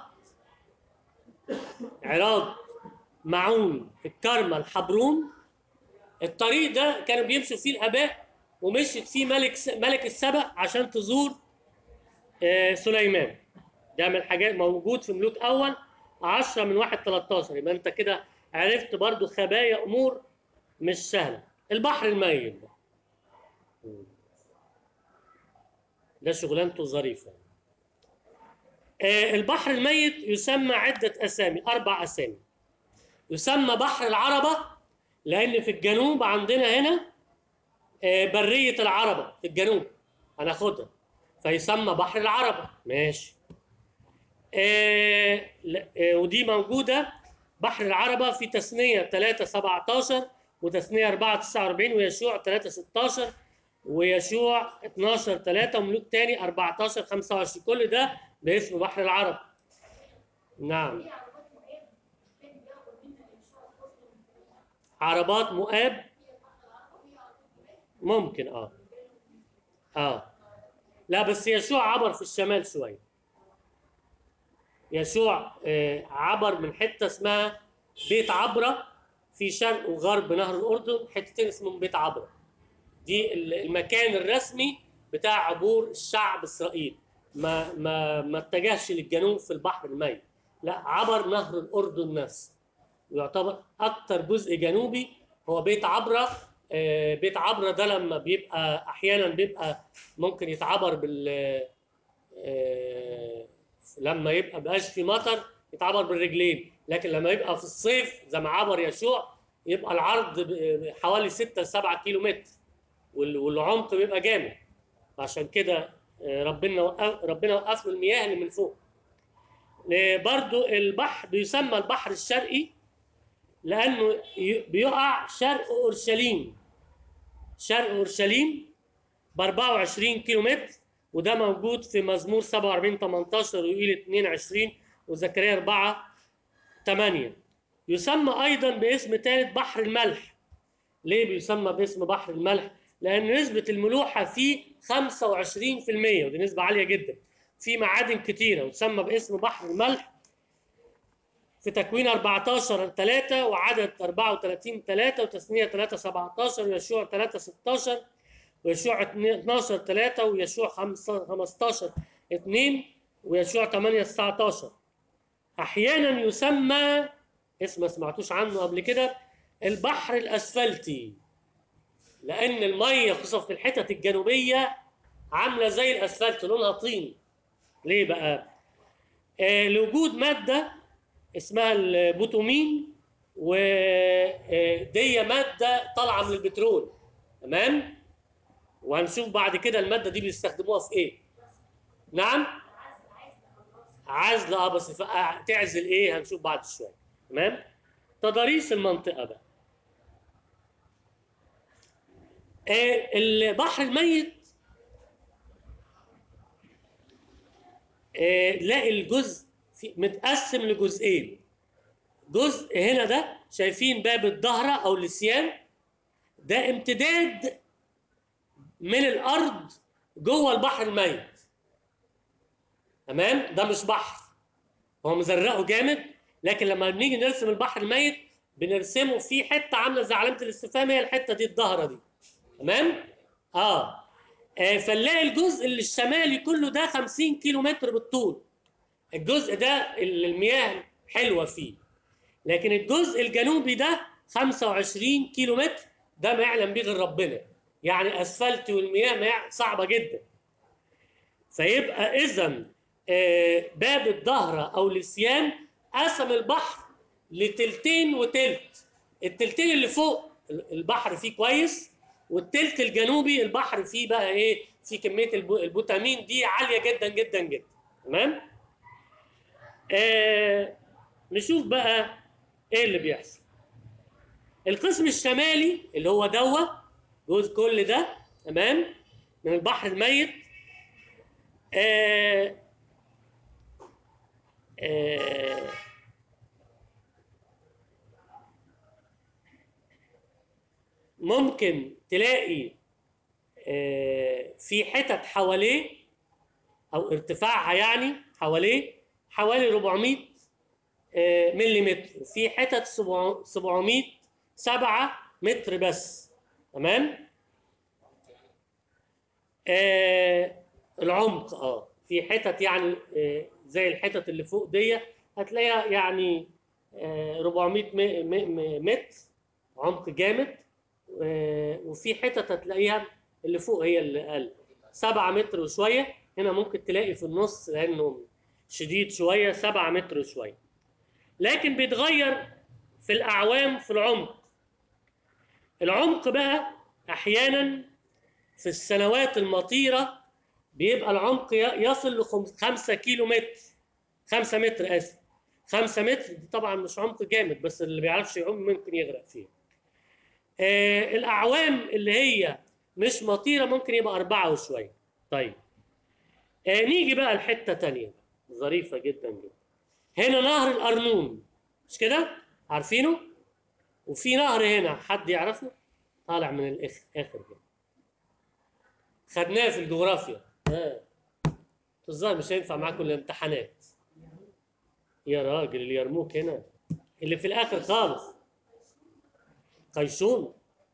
عراض معون الكرمل حبرون الطريق ده كانوا بيمشوا فيه الاباء ومشيت فيه ملك ملك السبأ عشان تزور آه، سليمان ده من الحاجات موجود في ملوك اول 10 من 1 13 يبقى انت كده عرفت برضو خبايا امور مش سهله البحر الميت ده ده شغلانته ظريفه آه، البحر الميت يسمى عده اسامي اربع اسامي يسمى بحر العربه لان في الجنوب عندنا هنا آه، بريه العربه في الجنوب هناخدها فيسمى بحر العربه ماشي آه، ل- آه، ودي موجوده بحر العربه في تثنيه 3 17 وتثنيه 4 49 ويشوع 3 16 ويشوع 12 3 وملوك تاني 14 25 كل ده باسم بحر العرب نعم عربات مؤاب ممكن اه اه لا بس يشوع عبر في الشمال شويه يشوع آه عبر من حته اسمها بيت عبره في شرق وغرب نهر الاردن حتتين اسمهم بيت عبره دي ال- المكان الرسمي بتاع عبور الشعب اسرائيل ما ما ما اتجهش للجنوب في البحر الميت لا عبر نهر الاردن نفسه ويعتبر اكتر جزء جنوبي هو بيت عبره آه، بيت عبره ده لما بيبقى احيانا بيبقى ممكن يتعبر بال آه، لما يبقى بقاش في مطر يتعبر بالرجلين لكن لما يبقى في الصيف زي ما عبر يشوع يبقى العرض ب- حوالي 6 ل 7 كيلو متر وال- والعمق بيبقى جامد عشان كده آه، ربنا وقف ربنا وقف له المياه اللي من فوق آه، برضو البحر بيسمى البحر الشرقي لانه ي- بيقع شرق اورشليم شرق اورشليم ب 24 كيلو متر وده موجود في مزمور 47 18 ويقيل 22 وزكريا 4 8 يسمى ايضا باسم ثالث بحر الملح ليه بيسمى باسم بحر الملح؟ لأن نسبة الملوحة فيه 25% ودي نسبة عالية جدا. في معادن كتيرة وتسمى باسم بحر الملح في تكوين 14 3 وعدد 34 3 وتثنية 3 17 ويشوع 3 16 ويشوع 12 3 ويشوع 5 15 2 ويشوع 8 19 أحيانا يسمى اسم ما سمعتوش عنه قبل كده البحر الاسفلتي لان الميه خصوصا في الحتت الجنوبيه عامله زي الاسفلت لونها طين ليه بقى آه لوجود ماده اسمها البوتومين ودي ماده طالعه من البترول تمام وهنشوف بعد كده الماده دي بيستخدموها في ايه نعم عزل اه بس ف- آه، تعزل ايه هنشوف بعد شويه تمام تضاريس المنطقه بقى آه، البحر الميت آه، لاقي الجزء في- متقسم لجزئين جزء هنا ده شايفين باب الظهرة أو السيان ده امتداد من الأرض جوه البحر الميت تمام ده مش بحر هو مزرقه جامد لكن لما بنيجي نرسم البحر الميت بنرسمه في حته عامله زي علامه الاستفهام هي الحته دي الظهره دي تمام اه آه، فنلاقي الجزء اللي الشمالي كله ده 50 كيلو متر بالطول الجزء ده اللي المياه حلوه فيه لكن الجزء الجنوبي ده 25 كيلو متر ده ما يعلم به غير ربنا يعني اسفلت والمياه ما صعبه جدا فيبقى اذا باب الظهر او لسيان قسم البحر لتلتين وتلت التلتين اللي فوق البحر فيه كويس والتلت الجنوبي البحر فيه بقى ايه في كميه البو- البوتامين دي عاليه جدا جدا جدا تمام آه نشوف بقى ايه اللي بيحصل القسم الشمالي اللي هو دوت جزء كل ده تمام من البحر الميت آه آه ممكن تلاقي آه في حتت حواليه او ارتفاعها يعني حواليه حوالي 400 آه، ملي في حتت 700 700 7 متر بس تمام آه العمق اه في حتت يعني آه زي الحتت اللي فوق دي هتلاقيها يعني آه 400 م- م- م- متر عمق جامد آه وفي حتت هتلاقيها اللي فوق هي اللي اقل 7 متر وشويه هنا ممكن تلاقي في النص لانه شديد شويه 7 متر وشويه لكن بيتغير في الاعوام في العمق العمق بقى احيانا في السنوات المطيره بيبقى العمق ي- يصل ل 5 كيلو متر 5 متر اسف 5 متر دي طبعا مش عمق جامد بس اللي بيعرفش يعوم ممكن يغرق فيه آه الاعوام اللي هي مش مطيره ممكن يبقى أربعة وشويه طيب آه نيجي بقى لحته تانية ظريفه جدا جدا هنا نهر القرنون مش كده عارفينه وفي نهر هنا حد يعرفه طالع من الاخر اخر كده خدناه في الجغرافيا ها الظاهر مش هينفع معاكم الامتحانات يا راجل اليرموك هنا اللي في الاخر خالص قيشون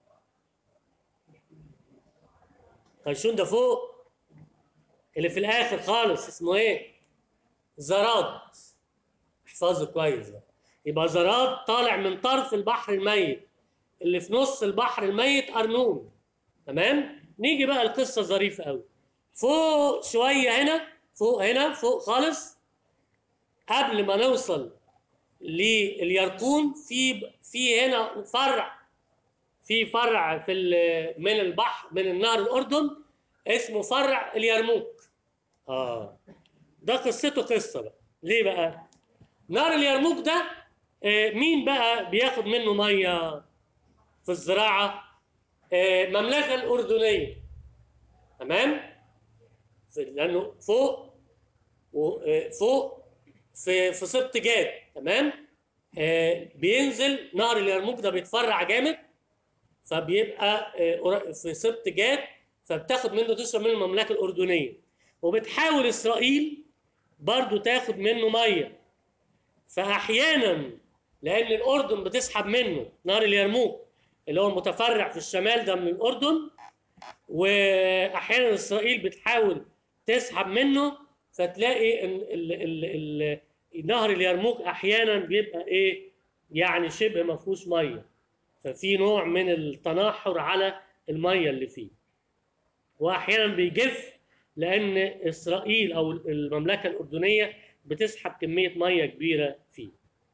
قيشون ده فوق اللي في الاخر خالص اسمه ايه زراد احفظه كويس بقى يبقى زراد طالع من طرف البحر الميت اللي في نص البحر الميت ارنون تمام نيجي بقى القصه ظريفه قوي فوق شويه هنا فوق هنا فوق خالص قبل ما نوصل لليرقون في في هنا فرع في فرع في ال- من البحر من النهر الاردن اسمه فرع اليرموك اه ده قصته قصه بقى ليه بقى نهر اليرموك ده آه، مين بقى بياخد منه ميه في الزراعه آه، المملكه الاردنيه تمام في- لانه فوق و- آه، فوق في في سبط جاد تمام آه، بينزل نهر اليرموك ده بيتفرع جامد فبيبقى آه، قر- في سبط جاد فبتاخد منه تشرب منه المملكه الاردنيه وبتحاول اسرائيل برضو تاخد منه ميه فاحيانا لان الاردن بتسحب منه نهر اليرموك اللي هو متفرع في الشمال ده من الاردن واحيانا اسرائيل بتحاول تسحب منه فتلاقي ان ال ال ال نهر اليرموك احيانا بيبقى ايه يعني شبه ما فيهوش ميه ففي نوع من التنحر على الميه اللي فيه واحيانا بيجف لان اسرائيل او المملكه الاردنيه بتسحب كميه ميه كبيره فيه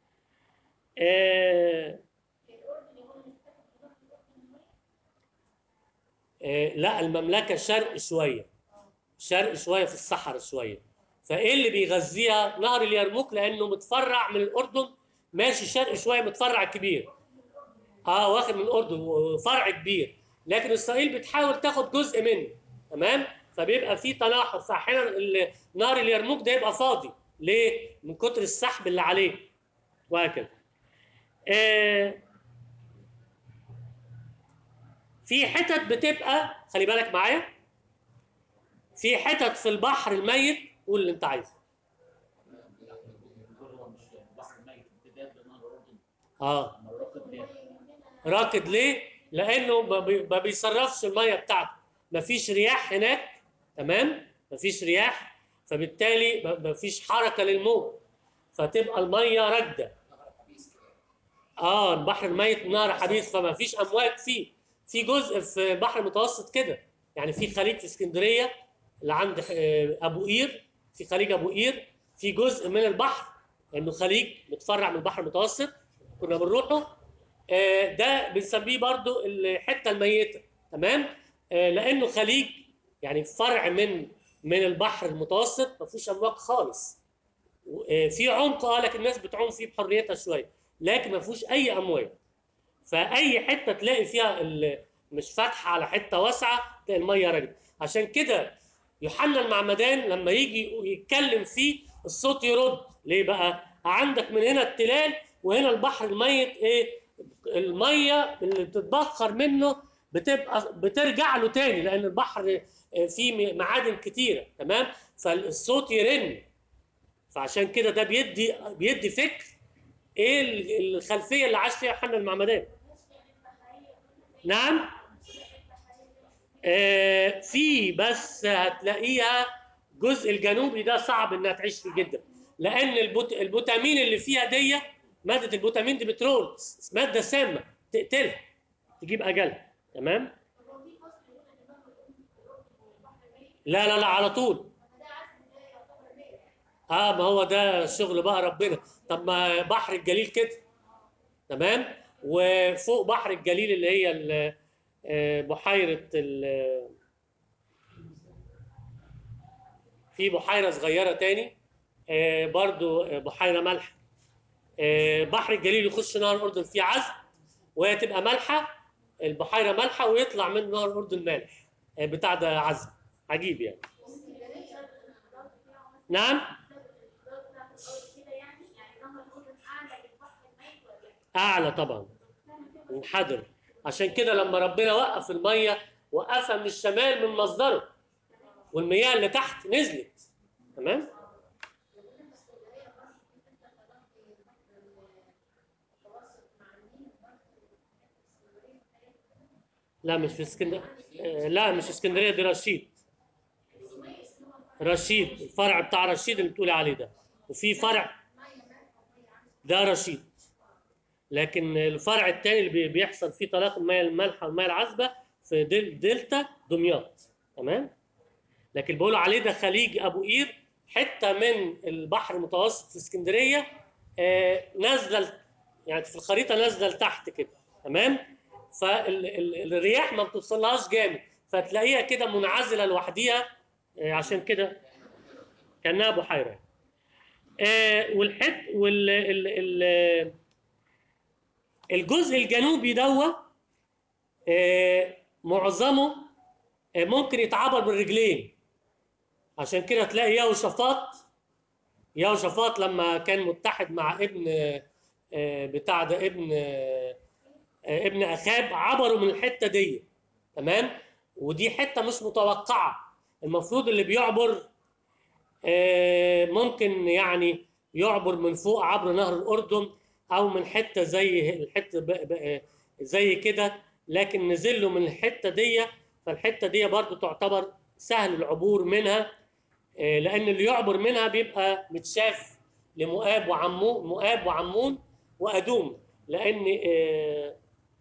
آه آه لا المملكه شرق شويه شرق شويه في الصحراء شويه فايه اللي بيغذيها نهر اليرموك لانه متفرع من الاردن ماشي شرق شويه متفرع كبير اه واخد من الاردن وفرع كبير لكن اسرائيل بتحاول تاخد جزء منه تمام فبيبقى في تناحر فاحيانا ال- نهر اليرموك ده يبقى فاضي ليه من كتر السحب اللي عليه وهكذا آه في حتت بتبقى خلي بالك معايا في حتت في البحر الميت قول اللي انت عايزه دول هو مش بحر ميت امتداد لنهر الاردن اه اما الراكد ليه؟ راكد ليه؟ لانه ما بي- ما بيصرفش الميه بتاعته مفيش رياح هناك تمام؟ مفيش رياح فبالتالي ما- مفيش حركه للموج فتبقى الميه راكده نهر حبيس كده اه البحر الميت نهر حديث فما فيش امواج فيه في جزء في البحر المتوسط كده يعني في خليج في اسكندريه اللي عند آه، ابو قير في خليج ابو قير في جزء من البحر انه خليج متفرع من البحر المتوسط كنا بنروحه آه، ده بنسميه برضو الحته الميته تمام آه، لانه خليج يعني فرع من من البحر المتوسط ما فيهوش امواج خالص آه، في عمق اه لكن الناس بتعوم فيه بحريتها شويه لكن ما فيهوش اي امواج فاي حته تلاقي فيها ال- مش فاتحه على حته واسعه تلاقي الميه راجعه عشان كده يوحنا المعمدان لما يجي يتكلم فيه الصوت يرد ليه بقى عندك من هنا التلال وهنا البحر الميت ايه الميه اللي بتتبخر منه بتبقى بترجع له تاني لان البحر آه، فيه معادن كتيره تمام فالصوت يرن فعشان كده ده بيدي بيدي فكر ايه ال- الخلفيه اللي عاش فيها يوحنا المعمدان نعم آه في بس هتلاقيها الجزء الجنوبي ده صعب انها تعيش فيه جدا لان البوت البوتامين اللي فيها دي ماده البوتامين دي بترول ماده سامه تقتلها تجيب اجلها تمام لا لا لا على طول اه ما هو ده شغل بقى ربنا طب ما بحر الجليل كده تمام وفوق بحر الجليل اللي هي ال- آه، بحيرة ال- في بحيرة صغيرة تاني آه، برضو آه، بحيرة مالحة آه، بحر الجليل يخش نهر الأردن فيه عذب وهي تبقى مالحة البحيرة مالحة ويطلع من نهر الأردن مالح آه، بتاع ده عذب عجيب يعني نعم أعلى طبعا منحدر عشان كده لما ربنا وقف المية وقفها من الشمال من مصدره والمياه اللي تحت نزلت تمام لا مش في اسكندريه آه، لا مش اسكندريه دي رشيد رشيد الفرع بتاع رشيد اللي بتقولي عليه ده وفي فرع ده رشيد لكن الفرع الثاني اللي بي- بيحصل فيه تلاقي المياه المالحه والمياه العذبه في دل دلتا دمياط تمام لكن بيقولوا عليه ده خليج ابو قير حته من البحر المتوسط في اسكندريه آه نازله ل- يعني في الخريطه نازله لتحت كده تمام فالرياح ما بتوصلهاش جامد فتلاقيها كده منعزله لوحديها آه عشان كده كانها بحيره آه والحت وال ال ال الجزء الجنوبي دوت آه معظمه آه ممكن يتعبر بالرجلين عشان كده تلاقي يهوشافاط يهوشافاط لما كان متحد مع ابن آه، بتاع ده ابن آه، آه، ابن اخاب عبروا من الحته دي تمام ودي حته مش متوقعه المفروض اللي بيعبر آه، ممكن يعني يعبر من فوق عبر نهر الاردن او من حته زي الحته ب- ب- زي كده لكن نزل له من الحته دي فالحته دي برضو تعتبر سهل العبور منها آه، لان اللي يعبر منها بيبقى متشاف لمؤاب وعمون مؤاب وعمون وادوم لان آه،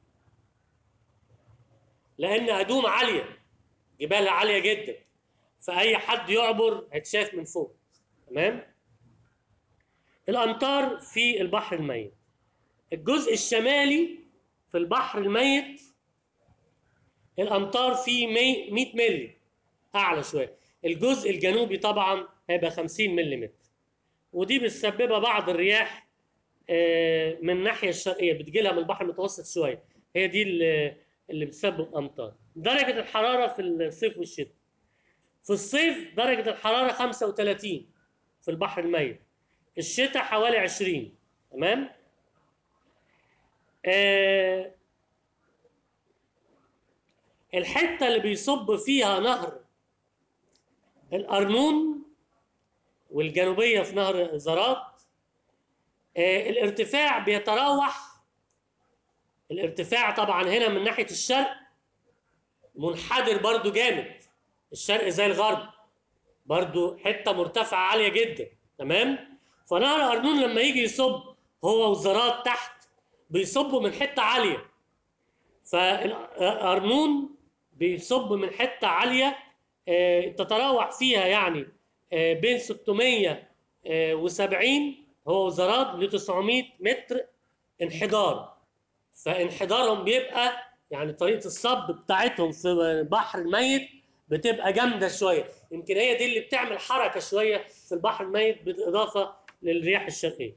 لان ادوم عاليه جبالها عاليه جدا فاي حد يعبر هيتشاف من فوق تمام الامطار في البحر الميت الجزء الشمالي في البحر الميت الامطار فيه 100 100 مللي اعلى شويه الجزء الجنوبي طبعا هيبقى 50 ملم ودي بتسببها بعض الرياح آه، من الناحيه الشرقيه بتجي لها من البحر المتوسط شويه هي دي اللي اللي بتسبب امطار درجه الحراره في الصيف والشتاء في الصيف درجه الحراره 35 في البحر الميت الشتاء حوالي 20 تمام آه الحته اللي بيصب فيها نهر الارنون والجنوبيه في نهر زرات آه الارتفاع بيتراوح الارتفاع طبعا هنا من ناحيه الشرق منحدر برضو جامد الشرق زي الغرب برضو حته مرتفعه عاليه جدا تمام فنهر ارنون لما يجي يصب هو وزرات تحت بيصبوا من حته عاليه فارنون بيصب من حته عاليه آه، تتراوح فيها يعني آه، بين 670 هو وزراد ل 900 متر انحدار فانحدارهم بيبقى يعني طريقه الصب بتاعتهم في البحر الميت بتبقى جامده شويه يمكن هي دي اللي بتعمل حركه شويه في البحر الميت بالاضافه للرياح الشرقيه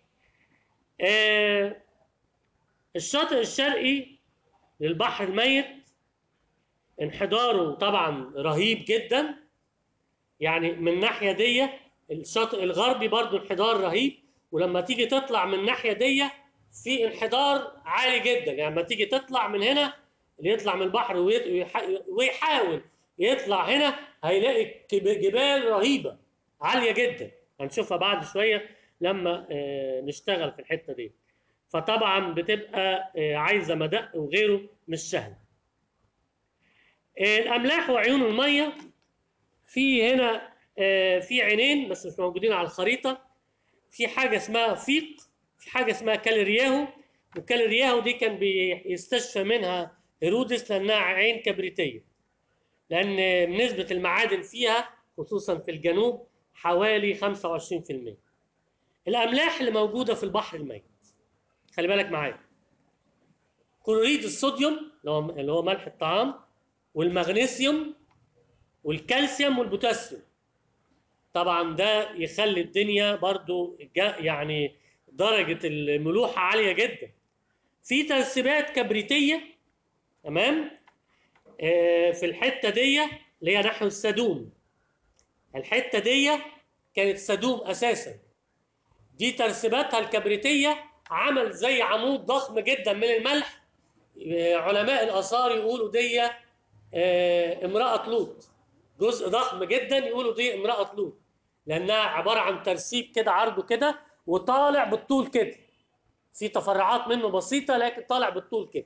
آه، الشاطئ الشرقي للبحر الميت انحداره طبعا رهيب جدا يعني من الناحيه دي الشاطئ الغربي برضو انحدار رهيب ولما تيجي تطلع من الناحيه دي في انحدار عالي جدا يعني لما تيجي تطلع من هنا اللي يطلع من البحر ويت- ويح- ويحاول يطلع هنا هيلاقي كب- جبال رهيبه عاليه جدا هنشوفها بعد شويه لما آه، نشتغل في الحته دي فطبعا بتبقى آه، عايزه مدق وغيره مش سهل آه، الاملاح وعيون الميه في هنا آه، في عينين بس مش موجودين على الخريطه في حاجه اسمها فيق في حاجه اسمها كالرياهو وكالرياهو دي كان بيستشفى منها هيرودس لانها عين كبريتيه لان نسبه المعادن فيها خصوصا في الجنوب حوالي 25% الاملاح اللي موجوده في البحر الميت خلي بالك معايا كلوريد الصوديوم اللي هو اللي هو ملح الطعام والمغنيسيوم والكالسيوم والبوتاسيوم طبعا ده يخلي الدنيا برضو جا- يعني درجة الملوحة عالية جدا في ترسبات كبريتية تمام آه، في الحتة دي اللي هي نحو السدوم الحتة دي كانت سدوم أساسا دي ترسباتها الكبريتية عمل زي عمود ضخم جدا من الملح آه، علماء الآثار يقولوا دي آه، امرأة لوط جزء ضخم جدا يقولوا دي امرأة لوط لأنها عبارة عن ترسيب كده عرضه كده وطالع بالطول كده في تفرعات منه بسيطة لكن طالع بالطول كده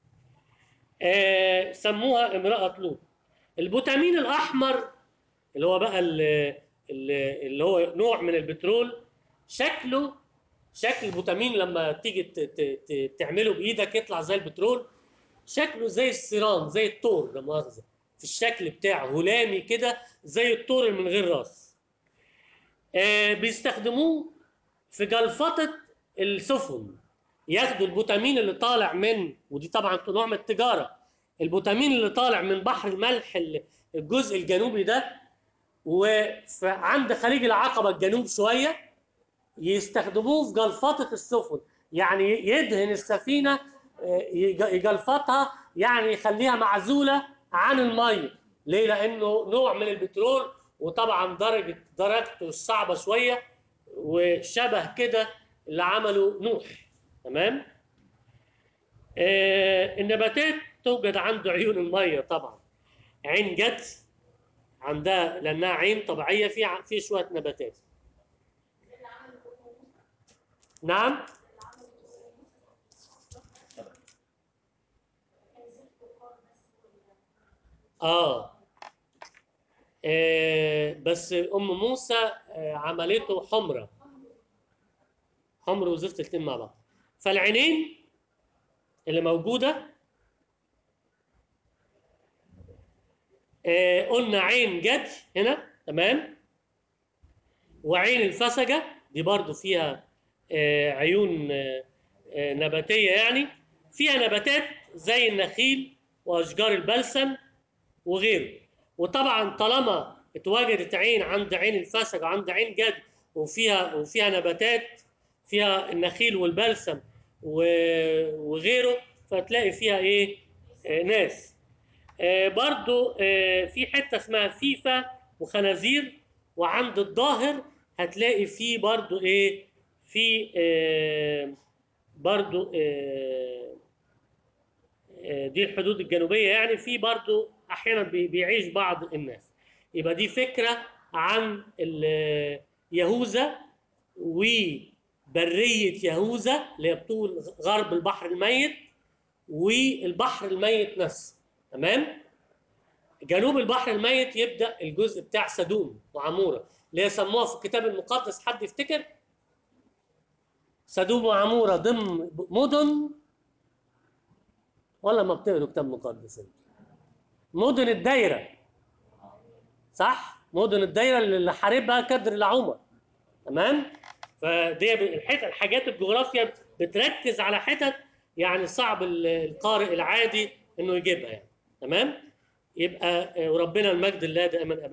آه، سموها امرأة لوط البوتامين الأحمر اللي هو بقى ال- ال- اللي هو نوع من البترول شكله شكل البوتامين لما تيجي ت- ت- ت- تعمله بايدك يطلع زي البترول شكله زي السيران زي الطور لا مؤاخذه في الشكل بتاعه هلامي كده زي الطور اللي من غير راس آه بيستخدموه في جلفطه السفن ياخدوا البوتامين اللي طالع من ودي طبعا نوع من التجاره البوتامين اللي طالع من بحر الملح ال- الجزء الجنوبي ده وعند خليج العقبه الجنوب شويه يستخدموه في جلفطة السفن يعني يدهن السفينة آه، يج- يجلفطها يعني يخليها معزولة عن المية ليه؟ لأنه نوع من البترول وطبعا درجة درجته صعبة شوية وشبه كده اللي عمله نوح تمام؟ آه النباتات توجد عند عيون المية طبعا عين جد عندها لأنها عين طبيعية في ع- في شوية نباتات نعم آه. آه بس ام موسى آه عملته حمرة حمر وزفت الاتنين مع بعض فالعينين اللي موجودة آه قلنا عين جد هنا تمام وعين الفسجة دي برضو فيها آه عيون آه آه نباتية يعني فيها نباتات زي النخيل وأشجار البلسم وغيره وطبعا طالما اتواجدت عين عند عين الفسج وعند عين جد وفيها وفيها نباتات فيها النخيل والبلسم و- وغيره فتلاقي فيها ايه آه ناس آه برضو آه في حته اسمها فيفا وخنازير وعند الظاهر هتلاقي فيه برضو ايه في آه برضو آه آه، دي الحدود الجنوبيه يعني في برضو احيانا بي- بيعيش بعض الناس يبقى دي فكره عن ال- يهوذا وبريه يهوذا اللي هي بطول غرب البحر الميت والبحر الميت نفسه تمام جنوب البحر الميت يبدا الجزء بتاع سدوم وعموره اللي هي سموها في الكتاب المقدس حد يفتكر سدوم وعمورة ضمن مدن ولا ما بتقروا كتاب مقدس انت؟ مدن الدايرة صح؟ مدن الدايرة اللي حاربها كدر العمر تمام؟ فدي الحتت الحاجات الجغرافيا بتركز على حتت يعني صعب ال- القارئ العادي انه يجيبها يعني تمام؟ يبقى آه، وربنا المجد الله دائما ابدا